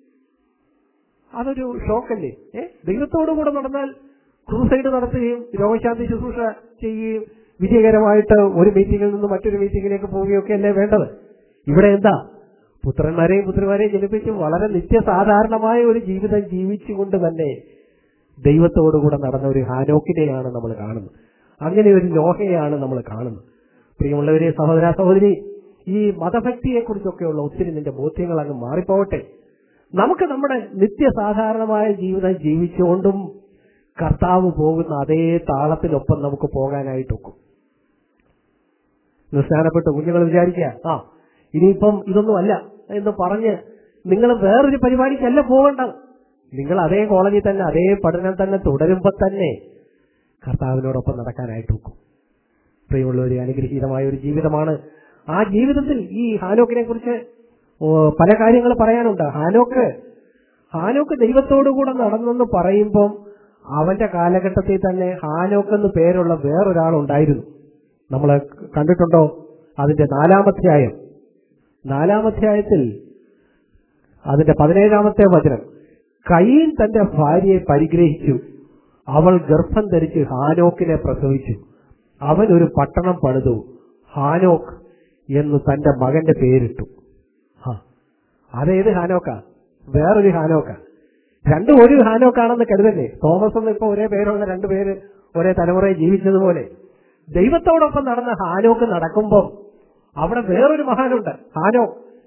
അതൊരു ഷോക്കല്ലേ ഏ ദൈവത്തോടു കൂടെ നടന്നാൽ ക്രൂസൈഡ് നടത്തുകയും രോഗശാന്തി ശുശ്രൂഷ ചെയ്യുകയും വിജയകരമായിട്ട് ഒരു മീറ്റിംഗിൽ നിന്ന് മറ്റൊരു മീറ്റിംഗിലേക്ക് പോവുകയൊക്കെ അല്ലേ വേണ്ടത് ഇവിടെ എന്താ പുത്രന്മാരെയും പുത്രിമാരെയും ജനിപ്പിച്ചും വളരെ നിത്യസാധാരണമായ ഒരു ജീവിതം ജീവിച്ചുകൊണ്ട് തന്നെ ദൈവത്തോടുകൂടെ നടന്ന ഒരു ഹാനോക്കിനെയാണ് നമ്മൾ കാണുന്നത് അങ്ങനെ ഒരു ലോഹയാണ് നമ്മൾ കാണുന്നത് പ്രിയമുള്ളവരെ സഹോദര സഹോദരി ഈ മതഭക്തിയെ കുറിച്ചൊക്കെയുള്ള ഒത്തിരി നിന്റെ ബോധ്യങ്ങൾ അങ്ങ് മാറിപ്പോവട്ടെ നമുക്ക് നമ്മുടെ നിത്യസാധാരണമായ ജീവിതം ജീവിച്ചുകൊണ്ടും കർത്താവ് പോകുന്ന അതേ താളത്തിനൊപ്പം നമുക്ക് പോകാനായിട്ടൊക്കും നിസ്സാരപ്പെട്ട കുഞ്ഞുങ്ങൾ വിചാരിക്കുക ആ ഇനിയിപ്പം ഇതൊന്നും അല്ല എന്ന് പറഞ്ഞ് നിങ്ങൾ വേറൊരു പരിപാടിക്കല്ല പോകേണ്ടത് നിങ്ങൾ അതേ കോളേജിൽ തന്നെ അതേ പഠനം തന്നെ തുടരുമ്പോൾ തന്നെ കർത്താവിനോടൊപ്പം നടക്കാനായിട്ട് നോക്കും പ്രിയമുള്ളവരെ അനുഗ്രഹീതമായ ഒരു ജീവിതമാണ് ആ ജീവിതത്തിൽ ഈ ഹാനോക്കിനെ കുറിച്ച് ഓ, പല കാര്യങ്ങൾ പറയാനുണ്ട് ഹാനോക്ക് ഹാനോക്ക് ദൈവത്തോടുകൂടെ നടന്നെന്ന് പറയുമ്പം അവന്റെ കാലഘട്ടത്തിൽ തന്നെ ഹാനോക്ക് എന്ന് പേരുള്ള വേറൊരാളുണ്ടായിരുന്നു നമ്മൾ കണ്ടിട്ടുണ്ടോ അതിന്റെ നാലാമധ്യായം നാലാമധ്യായത്തിൽ അതിന്റെ പതിനേഴാമത്തെ വചനം കയ്യൻ തന്റെ ഭാര്യയെ പരിഗ്രഹിച്ചു അവൾ ഗർഭം ധരിച്ച് ഹാനോക്കിനെ പ്രസവിച്ചു അവൻ ഒരു പട്ടണം പണിതു ഹാനോക്ക് എന്ന് തന്റെ മകന്റെ പേരിട്ടു ആ, അതേത് ഹാനോക്ക വേറൊരു ഹാനോക്ക രണ്ടും ഒരു ഹാനോക്കാണെന്ന് കരുതല്ലേ തോമസ് എന്ന് ഇപ്പൊ ഒരേ പേരുള്ള രണ്ടു പേര് ഒരേ തലമുറയിൽ ജീവിച്ചതുപോലെ ദൈവത്തോടൊപ്പം നടന്ന ഹാനോക്ക് നടക്കുമ്പോൾ അവിടെ വേറൊരു മഹാനുണ്ട് ഹാനോ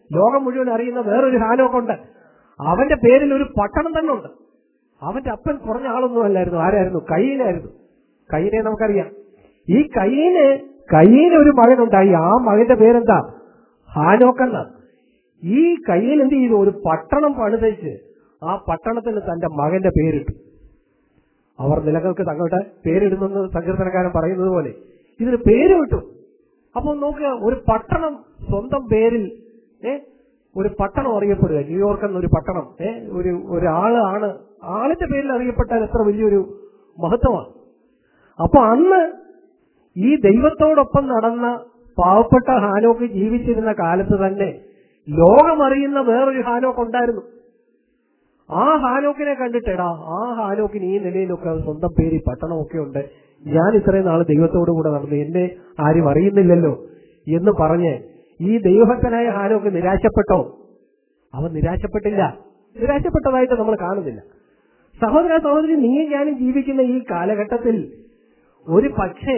ലോകം മുഴുവൻ അറിയുന്ന വേറൊരു ഹാനോക്കുണ്ട് അവന്റെ പേരിൽ ഒരു പട്ടണം തന്നെ ഉണ്ട് അവന്റെ അപ്പൻ കുറഞ്ഞ ആളൊന്നും അല്ലായിരുന്നു ആരായിരുന്നു കയ്യിലായിരുന്നു കയ്യിനെ നമുക്കറിയാം ഈ കയ്യിന് കയ്യിന് ഒരു മകനുണ്ടായി ആ മകന്റെ പേരെന്താ ഹാനോക്കെന്ന ഈ കയ്യിൽ എന്ത് ചെയ്തു ഒരു പട്ടണം പണിതയ്ച്ച് ആ പട്ടണത്തിന് തന്റെ മകന്റെ പേരിട്ടു അവർ നിലകൾക്ക് തങ്ങളുടെ പേരിടുന്നെന്ന് സങ്കീർത്തനക്കാരൻ പറയുന്നത് പോലെ ഇതിന് പേര് കിട്ടും അപ്പൊ നോക്കുക ഒരു പട്ടണം സ്വന്തം പേരിൽ ഏ ഒരു പട്ടണം അറിയപ്പെടുക ന്യൂയോർക്ക് എന്നൊരു പട്ടണം ഏ ഒരു ഒരാളാണ് ആളിന്റെ പേരിൽ അറിയപ്പെട്ടാൽ എത്ര വലിയൊരു മഹത്വമാണ് അപ്പൊ അന്ന് ഈ ദൈവത്തോടൊപ്പം നടന്ന പാവപ്പെട്ട ഹാനോക്ക് ജീവിച്ചിരുന്ന കാലത്ത് തന്നെ ലോകമറിയുന്ന വേറൊരു ഹാനോക്ക് ഉണ്ടായിരുന്നു ആ ഹാനോക്കിനെ കണ്ടിട്ടെടാ ആ ഹാനോക്കിന് ഈ നിലയിലൊക്കെ സ്വന്തം പേര് പട്ടണമൊക്കെ ഉണ്ട് ഞാൻ ഇത്രയും നാൾ ദൈവത്തോടു കൂടെ നടന്നു എന്നെ ആരും അറിയുന്നില്ലല്ലോ എന്ന് പറഞ്ഞ് ഈ ദൈവഭക്തനായ ഹാനോക്ക് നിരാശപ്പെട്ടോ അവൻ നിരാശപ്പെട്ടില്ല നിരാശപ്പെട്ടതായിട്ട് നമ്മൾ കാണുന്നില്ല സഹോദര സഹോദരി നീ ഞാനും ജീവിക്കുന്ന ഈ കാലഘട്ടത്തിൽ ഒരു പക്ഷേ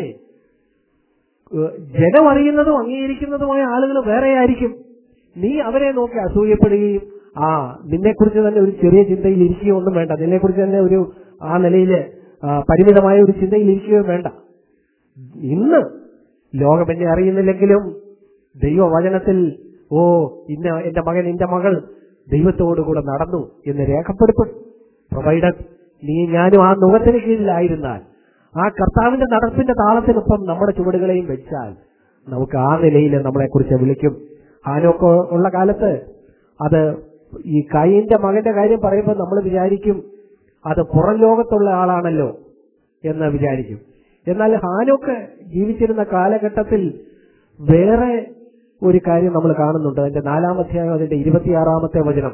ഏഹ്, ജനം അറിയുന്നതും അംഗീകരിക്കുന്നതുമായ ആളുകൾ വേറെ ആയിരിക്കും നീ അവരെ നോക്കി അസൂയപ്പെടുകയും ആ നിന്നെക്കുറിച്ച് തന്നെ ഒരു ചെറിയ ചിന്തയിൽ ഇരിക്കുകയോ ഒന്നും വേണ്ട നിന്നെക്കുറിച്ച് തന്നെ ഒരു ആ നിലയിൽ പരിമിതമായ ഒരു ചിന്തയിൽ ഇരിക്കുകയോ വേണ്ട ഇന്ന് ലോകം എന്നെ അറിയുന്നില്ലെങ്കിലും ദൈവവചനത്തിൽ ഓ ഇന്ന എന്റെ മകൻ എന്റെ മകൾ ദൈവത്തോടുകൂടെ നടന്നു എന്ന് രേഖപ്പെടുത്തും പ്രൊവൈഡർ നീ ഞാനും ആ നുഖത്തിന് കീഴിലായിരുന്നാൽ ആ കർത്താവിന്റെ നടപ്പിന്റെ താളത്തിനൊപ്പം നമ്മുടെ ചുവടുകളെയും വെച്ചാൽ നമുക്ക് ആ നിലയിൽ നമ്മളെക്കുറിച്ച് വിളിക്കും ഹാനോക്ക് ഉള്ള കാലത്ത് അത് ഈ കൈന്റെ മകന്റെ കാര്യം പറയുമ്പോൾ നമ്മൾ വിചാരിക്കും അത് പുറം ലോകത്തുള്ള ആളാണല്ലോ എന്ന് വിചാരിക്കും എന്നാൽ ഹാനോക്ക് ജീവിച്ചിരുന്ന കാലഘട്ടത്തിൽ വേറെ ഒരു കാര്യം നമ്മൾ കാണുന്നുണ്ട് അതിന്റെ നാലാം അധ്യായം അതിന്റെ ഇരുപത്തിയാറാമത്തെ വചനം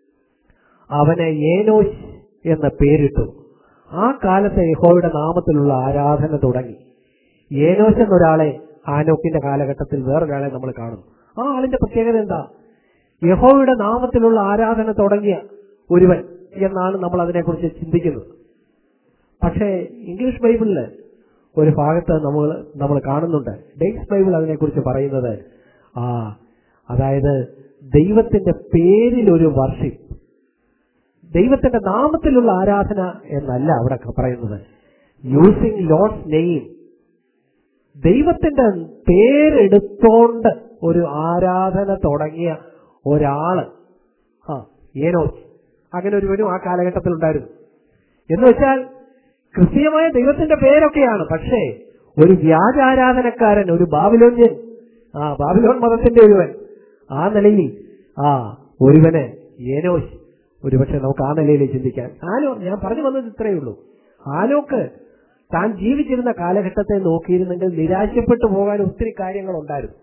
അവന് ഏനോശ് എന്ന പേരിട്ടു ആ കാലത്ത് യഹോയുടെ നാമത്തിലുള്ള ആരാധന തുടങ്ങി ഏനോശ് എന്നൊരാളെ ഹാനോക്കിന്റെ കാലഘട്ടത്തിൽ വേറൊരാളെ നമ്മൾ കാണുന്നു ആ ആളിന്റെ പ്രത്യേകത എന്താ യഹോയുടെ നാമത്തിലുള്ള ആരാധന തുടങ്ങിയ ഒരുവൻ എന്നാണ് നമ്മൾ അതിനെക്കുറിച്ച് ചിന്തിക്കുന്നത് പക്ഷേ ഇംഗ്ലീഷ് ബൈബിളില് ഒരു ഭാഗത്ത് നമ്മൾ നമ്മൾ കാണുന്നുണ്ട് ഡെയ്സ് ബൈബിൾ അതിനെക്കുറിച്ച് പറയുന്നത് ആ അതായത് ദൈവത്തിന്റെ പേരിൽ ഒരു വർഷിപ്പ് ദൈവത്തിന്റെ നാമത്തിലുള്ള ആരാധന എന്നല്ല അവിടെ പറയുന്നത് യൂസിങ് ലോഡ്സ് നെയിം ദൈവത്തിന്റെ പേരെടുത്തോണ്ട് ഒരു ആരാധന തുടങ്ങിയ ഒരാള് ആ ഏനോസ് അങ്ങനെ ഒരുവനും ആ കാലഘട്ടത്തിൽ ഉണ്ടായിരുന്നു എന്ന് വെച്ചാൽ കൃത്യമായ ദൈവത്തിന്റെ പേരൊക്കെയാണ് പക്ഷേ ഒരു വ്യാജാരാധനക്കാരൻ ഒരു ബാബിലോന്യൻ ആ ബാബിലോൺ മതത്തിന്റെ ഒരുവൻ ആ നിലയിൽ ആ ഒരുവന് ഏനോസ് ഒരുപക്ഷെ നമുക്ക് ആ നിലയിൽ ചിന്തിക്കാൻ ആലോ ഞാൻ പറഞ്ഞു വന്നത് ഇത്രയേ ഉള്ളൂ ആലോക്ക് താൻ ജീവിച്ചിരുന്ന കാലഘട്ടത്തെ നോക്കിയിരുന്നെങ്കിൽ നിരാശപ്പെട്ടു പോകാൻ ഒത്തിരി കാര്യങ്ങൾ ഉണ്ടായിരുന്നു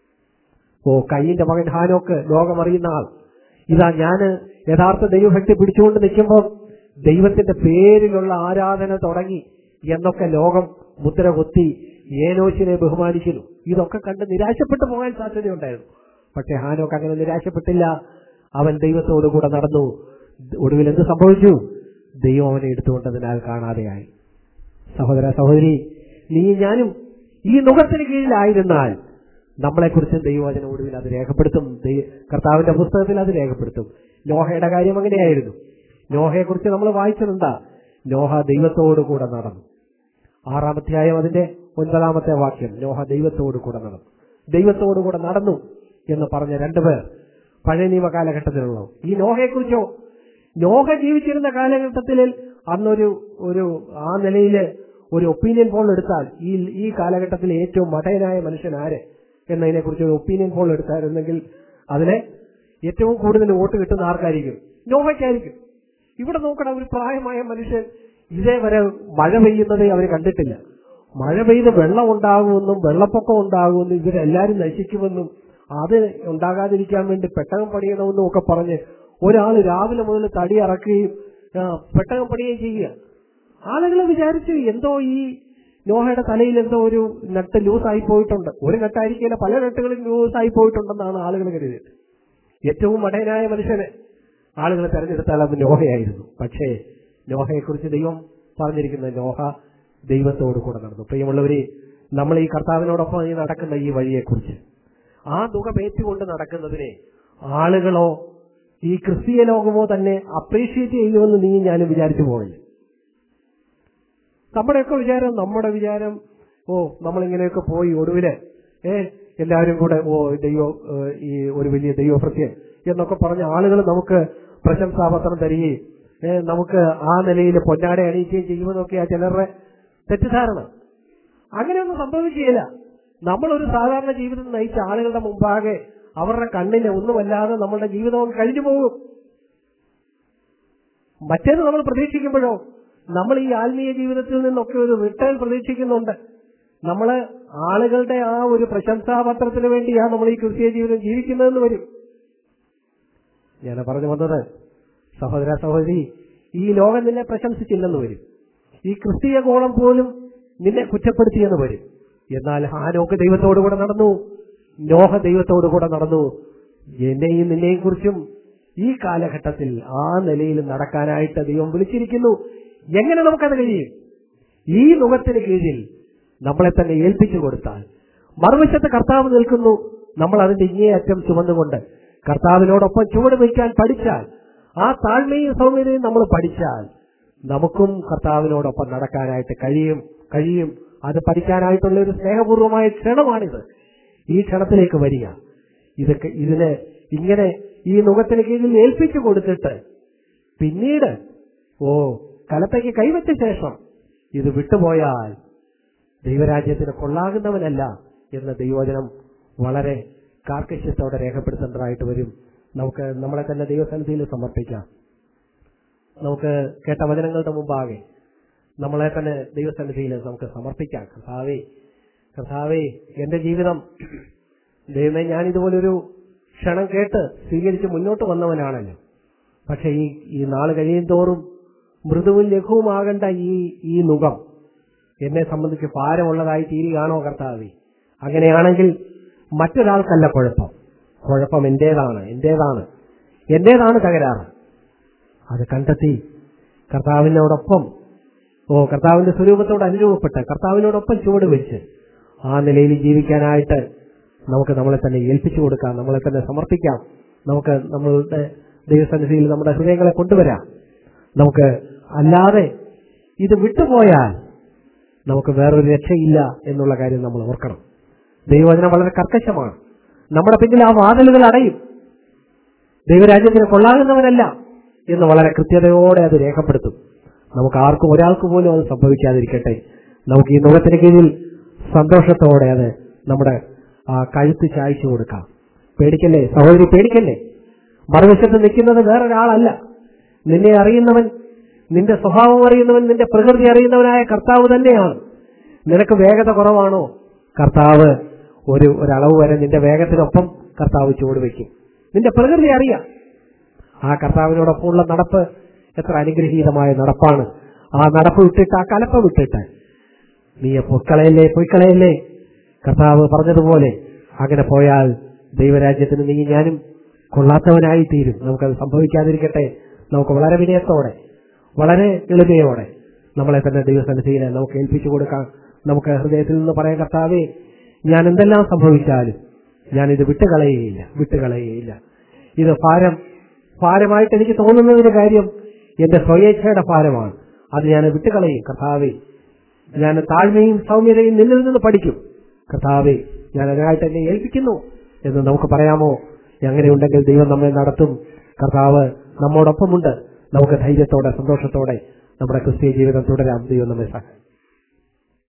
ഓ കയ്യിന്റെ മകൻ ഹാനോക്ക് ലോകമറിയുന്ന ആൾ ഇതാ ഞാന് യഥാർത്ഥ ദൈവഭക്തി പിടിച്ചുകൊണ്ട് നിൽക്കുമ്പോൾ ദൈവത്തിന്റെ പേരിലുള്ള ആരാധന തുടങ്ങി എന്നൊക്കെ ലോകം മുദ്ര കൊത്തി ഏനോശിനെ ബഹുമാനിക്കുന്നു ഇതൊക്കെ കണ്ട് നിരാശപ്പെട്ടു പോകാൻ സാധ്യതയുണ്ടായിരുന്നു പക്ഷെ ഹാനോക്ക് അങ്ങനെ നിരാശപ്പെട്ടില്ല അവൻ ദൈവത്തോടു കൂടെ നടന്നു ഒടുവിൽ എന്ത് സംഭവിച്ചു ദൈവം അവനെ എടുത്തുകൊണ്ടതിനാൽ കാണാതെയായി സഹോദര സഹോദരി നീ ഞാനും ഈ മുഖത്തിന് കീഴിലായിരുന്നാൽ നമ്മളെക്കുറിച്ച് ദൈവവചനം ഒടുവിൽ അത് രേഖപ്പെടുത്തും ദൈ- കർത്താവിന്റെ പുസ്തകത്തിൽ അത് രേഖപ്പെടുത്തും നോഹയുടെ കാര്യം അങ്ങനെയായിരുന്നു നോഹയെ കുറിച്ച് നമ്മൾ വായിച്ചിട്ടുണ്ടാ നോഹ ദൈവത്തോടു കൂടെ നടന്നു ആറാമധ്യായം അതിന്റെ ഒൻപതാമത്തെ വാക്യം നോഹ ദൈവത്തോടു കൂടെ നടന്നു ദൈവത്തോടു കൂടെ നടന്നു എന്ന് പറഞ്ഞ രണ്ടുപേർ പഴയ നിയമ കാലഘട്ടത്തിലുള്ളൂ ഈ നോഹയെക്കുറിച്ചോ നോഹ ജീവിച്ചിരുന്ന കാലഘട്ടത്തിൽ അന്നൊരു ഒരു ആ നിലയില് ഒരു ഒപ്പീനിയൻ പോൾ എടുത്താൽ ഈ ഈ കാലഘട്ടത്തിലെ ഏറ്റവും മഠയനായ മനുഷ്യൻ ആര് എന്നതിനെ കുറിച്ച് ഒരു ഒപ്പീനിയൻ പോൾ എടുത്തായിരുന്നെങ്കിൽ അതിന് ഏറ്റവും കൂടുതൽ വോട്ട് കിട്ടുന്ന ആർക്കായിരിക്കും നോഹയ്ക്കായിരിക്കും ഇവിടെ നോക്കണം ഒരു പ്രായമായ മനുഷ്യൻ ഇതേവരെ മഴ പെയ്യുന്നതേ അവർ കണ്ടിട്ടില്ല മഴ പെയ്ത് വെള്ളം ഉണ്ടാകുമെന്നും വെള്ളപ്പൊക്കം ഉണ്ടാകുമെന്നും ഇവരെല്ലാരും നശിക്കുമെന്നും അത് ഉണ്ടാകാതിരിക്കാൻ വേണ്ടി പെട്ടകം പണിയണമെന്നും ഒക്കെ പറഞ്ഞ് ഒരാൾ രാവിലെ മുതൽ തടി ഇറക്കുകയും ആ, പെട്ടകം പണിയുകയും ചെയ്യുക ആളുകൾ വിചാരിച്ചു എന്തോ ഈ നോഹയുടെ തലയിൽ എന്തോ ഒരു നട്ട് ലൂസായി പോയിട്ടുണ്ട് ഒരു നട്ടായിരിക്കില്ല പല നട്ടുകളും ലൂസായി പോയിട്ടുണ്ടെന്നാണ് ആളുകൾ കരുതിയത് ഏറ്റവും മടയനായ മനുഷ്യനെ ആളുകൾ തെരഞ്ഞെടുത്താൽ അത് നോഹയായിരുന്നു പക്ഷേ നോഹയെക്കുറിച്ച് ദൈവം പറഞ്ഞിരിക്കുന്നത് നോഹ ദൈവത്തോട് കൂടെ നടന്നു പ്രിയമുള്ളവരെ നമ്മൾ ഈ കർത്താവിനോടൊപ്പം ഈ നടക്കുന്ന ഈ വഴിയെക്കുറിച്ച് ആ തുക പേറ്റുകൊണ്ട് നടക്കുന്നതിനെ ആളുകളോ ഈ ക്രിസ്തീയ ലോകമോ തന്നെ അപ്രീഷിയേറ്റ് ചെയ്യുമെന്ന് നീ ഞാനും വിചാരിച്ചു പോയില്ല നമ്മുടെയൊക്കെ വിചാരം നമ്മുടെ വിചാരം ഓ നമ്മളിങ്ങനെയൊക്കെ പോയി ഒടുവില് ഏ എല്ലാവരും കൂടെ ഓ ദൈവ ഏ, ഈ ഒരു വലിയ ദൈവഭൃത്യൻ എന്നൊക്കെ പറഞ്ഞ ആളുകൾ നമുക്ക് പ്രശംസാപത്രം തരികയും ഏ, നമുക്ക് ആ നിലയിൽ പൊന്നാടെ അണിയിക്കുകയും ചെയ്യുമെന്നൊക്കെയാ ചിലരുടെ തെറ്റിദ്ധാരണ അങ്ങനെയൊന്നും സംഭവിക്കുകയില്ല നമ്മളൊരു സാധാരണ ജീവിതം നയിച്ച ആളുകളുടെ മുമ്പാകെ അവരുടെ കണ്ണിന് ഒന്നുമല്ലാതെ നമ്മളുടെ ജീവിതം അങ്ങ് കഴിഞ്ഞു പോകും മറ്റേത് നമ്മൾ പ്രതീക്ഷിക്കുമ്പോഴോ നമ്മൾ ഈ ആത്മീയ ജീവിതത്തിൽ നിന്നൊക്കെ ഒരു റിട്ടേൺ പ്രതീക്ഷിക്കുന്നുണ്ട് നമ്മള് ആളുകളുടെ ആ ഒരു പ്രശംസാപത്രത്തിന് വേണ്ടിയാണ് നമ്മൾ ഈ ക്രിസ്തീയ ജീവിതം ജീവിക്കുന്നതെന്ന് വരും ഞാൻ പറഞ്ഞു വന്നത് സഹോദര സഹോദരി ഈ ലോകം നിന്നെ പ്രശംസിച്ചില്ലെന്ന് വരും ഈ ക്രിസ്തീയ കോളം പോലും നിന്നെ കുറ്റപ്പെടുത്തിയെന്ന് വരും എന്നാൽ ഹാനോക്ക് ദൈവത്തോടു കൂടെ നടന്നു നോഹ ദൈവത്തോടു കൂടെ നടന്നു എന്നെയും നിന്നെയും കുറിച്ചും ഈ കാലഘട്ടത്തിൽ ആ നിലയിൽ നടക്കാനായിട്ട് ദൈവം വിളിച്ചിരിക്കുന്നു എങ്ങനെ നമുക്കത് കഴിയും ഈ മുഖത്തിന് കീഴിൽ നമ്മളെ തന്നെ ഏൽപ്പിച്ചു കൊടുത്താൽ മറുവശത്ത് കർത്താവ് നിൽക്കുന്നു നമ്മൾ അതിന്റെ ഇങ്ങേയറ്റം ചുമന്നുകൊണ്ട് കർത്താവിനോടൊപ്പം ചുവട് വയ്ക്കാൻ പഠിച്ചാൽ ആ താഴ്മയും സൗമ്യതയും നമ്മൾ പഠിച്ചാൽ നമുക്കും കർത്താവിനോടൊപ്പം നടക്കാനായിട്ട് കഴിയും കഴിയും അത് പഠിക്കാനായിട്ടുള്ള ഒരു സ്നേഹപൂർവമായ ക്ഷണമാണിത് ഈ ക്ഷണത്തിലേക്ക് വരിക ഇതൊക്കെ ഇതിന് ഇങ്ങനെ ഈ നുഖത്തിന് കീഴിൽ ഏൽപ്പിച്ചു കൊടുത്തിട്ട് പിന്നീട് ഓ കലപ്പയ്ക്ക് കൈവച്ച ശേഷം ഇത് വിട്ടുപോയാൽ ദൈവരാജ്യത്തിന് കൊള്ളാകുന്നവനല്ല എന്ന ദൈവവചനം വളരെ കാർക്കശ്യത്തോടെ രേഖപ്പെടുത്തേണ്ടതായിട്ട് വരും നമുക്ക് നമ്മളെ തന്നെ ദൈവസന്നിധിയിൽ സമർപ്പിക്കാം നമുക്ക് കേട്ട വചനങ്ങളുടെ മുമ്പാകെ നമ്മളെ തന്നെ ദൈവസന്നിധിയിൽ നമുക്ക് സമർപ്പിക്കാം കർത്താവേ കർത്താവേ എന്റെ ജീവിതം ദൈവമേ ഞാൻ ഇതുപോലൊരു ക്ഷണം കേട്ട് സ്വീകരിച്ച് മുന്നോട്ട് വന്നവനാണല്ലോ പക്ഷെ ഈ ഈ നാൾ കഴിയും തോറും മൃദുവും ലഘുവുമാകേണ്ട ഈ ഈ മുഖം എന്നെ സംബന്ധിച്ച് ഭാരമുള്ളതായി തീരുകയാണോ കർത്താവേ അങ്ങനെയാണെങ്കിൽ മറ്റൊരാൾക്കല്ല കുഴപ്പം കുഴപ്പം എന്റേതാണ് എന്റേതാണ് എന്റേതാണ് തകരാറ് അത് കണ്ടെത്തി കർത്താവിനോടൊപ്പം ഓ കർത്താവിന്റെ സ്വരൂപത്തോട് അനുരൂപപ്പെട്ട് കർത്താവിനോടൊപ്പം ചുവട് വെച്ച് ആ നിലയിൽ ജീവിക്കാനായിട്ട് നമുക്ക് നമ്മളെ തന്നെ ഏൽപ്പിച്ചു കൊടുക്കാം നമ്മളെ തന്നെ സമർപ്പിക്കാം നമുക്ക് നമ്മളുടെ ദൈവസന്നിധിയിൽ നമ്മുടെ ഹൃദയങ്ങളെ കൊണ്ടുവരാം നമുക്ക് അല്ലാതെ ഇത് വിട്ടുപോയാൽ നമുക്ക് വേറൊരു രക്ഷയില്ല എന്നുള്ള കാര്യം നമ്മൾ ഓർക്കണം ദൈവവചനം വളരെ കർക്കശമാണ് നമ്മുടെ പിന്നിൽ ആ വാതിലുകൾ അടയും ദൈവരാജ്യത്തിന് കൊള്ളാകുന്നവനല്ല എന്ന് വളരെ കൃത്യതയോടെ അത് രേഖപ്പെടുത്തും നമുക്ക് ആർക്കും ഒരാൾക്ക് പോലും അത് സംഭവിക്കാതിരിക്കട്ടെ നമുക്ക് ഈ മുഖത്തിന് കീഴിൽ സന്തോഷത്തോടെ അത് നമ്മുടെ ആ കഴുത്ത് ചായച്ചു കൊടുക്കാം പേടിക്കല്ലേ സഹോദരി പേടിക്കല്ലേ മറുവശത്ത് നിൽക്കുന്നത് വേറൊരാളല്ല നിന്നെ അറിയുന്നവൻ നിന്റെ സ്വഭാവം അറിയുന്നവൻ നിന്റെ പ്രകൃതി അറിയുന്നവനായ കർത്താവ് തന്നെയാണ് നിനക്ക് വേഗത കുറവാണോ കർത്താവ് ഒരു ഒരളവ് വരെ നിന്റെ വേഗത്തിനൊപ്പം കർത്താവ് ചുവട് വയ്ക്കും നിന്റെ പ്രകൃതി അറിയാം ആ കർത്താവിനോടൊപ്പമുള്ള നടപ്പ് എത്ര അനുഗ്രഹീതമായ നടപ്പാണ് ആ നടപ്പ് വിട്ടിട്ട് ആ കലപ്പ വിട്ടിട്ട് നീ പൊക്കളയല്ലേ പൊയ്ക്കളയല്ലേ കർത്താവ് പറഞ്ഞതുപോലെ അങ്ങനെ പോയാൽ ദൈവരാജ്യത്തിന് നീ ഞാനും കൊള്ളാത്തവനായി തീരും നമുക്കത് സംഭവിക്കാതിരിക്കട്ടെ നമുക്ക് വളരെ വിനയത്തോടെ വളരെ എളിമയോടെ നമ്മളെ തന്നെ ദൈവസന്നിധിയിൽ നമുക്ക് ഏൽപ്പിച്ചു കൊടുക്കാം നമുക്ക് ഹൃദയത്തിൽ നിന്ന് പറയാൻ കർത്താവേ ഞാൻ എന്തെല്ലാം സംഭവിച്ചാലും ഞാനിത് വിട്ടുകളയുകയില്ല വിട്ടുകളയുകയില്ല ഇത് ഭാരം ഭാരമായിട്ട് എനിക്ക് തോന്നുന്നതിന് കാര്യം എന്റെ സ്വയേച്ഛയുടെ ഭാരമാണ് അത് ഞാൻ വിട്ടുകളയും കർത്താവേ ഞാൻ താഴ്മയും സൗമ്യതയും നിന്നിൽ നിന്ന് പഠിക്കും കർത്താവെ ഞാൻ അതിനായിട്ട് എന്നെ ഏൽപ്പിക്കുന്നു എന്ന് നമുക്ക് പറയാമോ അങ്ങനെയുണ്ടെങ്കിൽ ദൈവം നമ്മെ നടത്തും കർത്താവ് നമ്മോടൊപ്പമുണ്ട് നമുക്ക് ധൈര്യത്തോടെ സന്തോഷത്തോടെ നമ്മുടെ ക്രിസ്തീയ ജീവിതം തുടരാം ദൈവം നമ്മെ സഹായിക്കും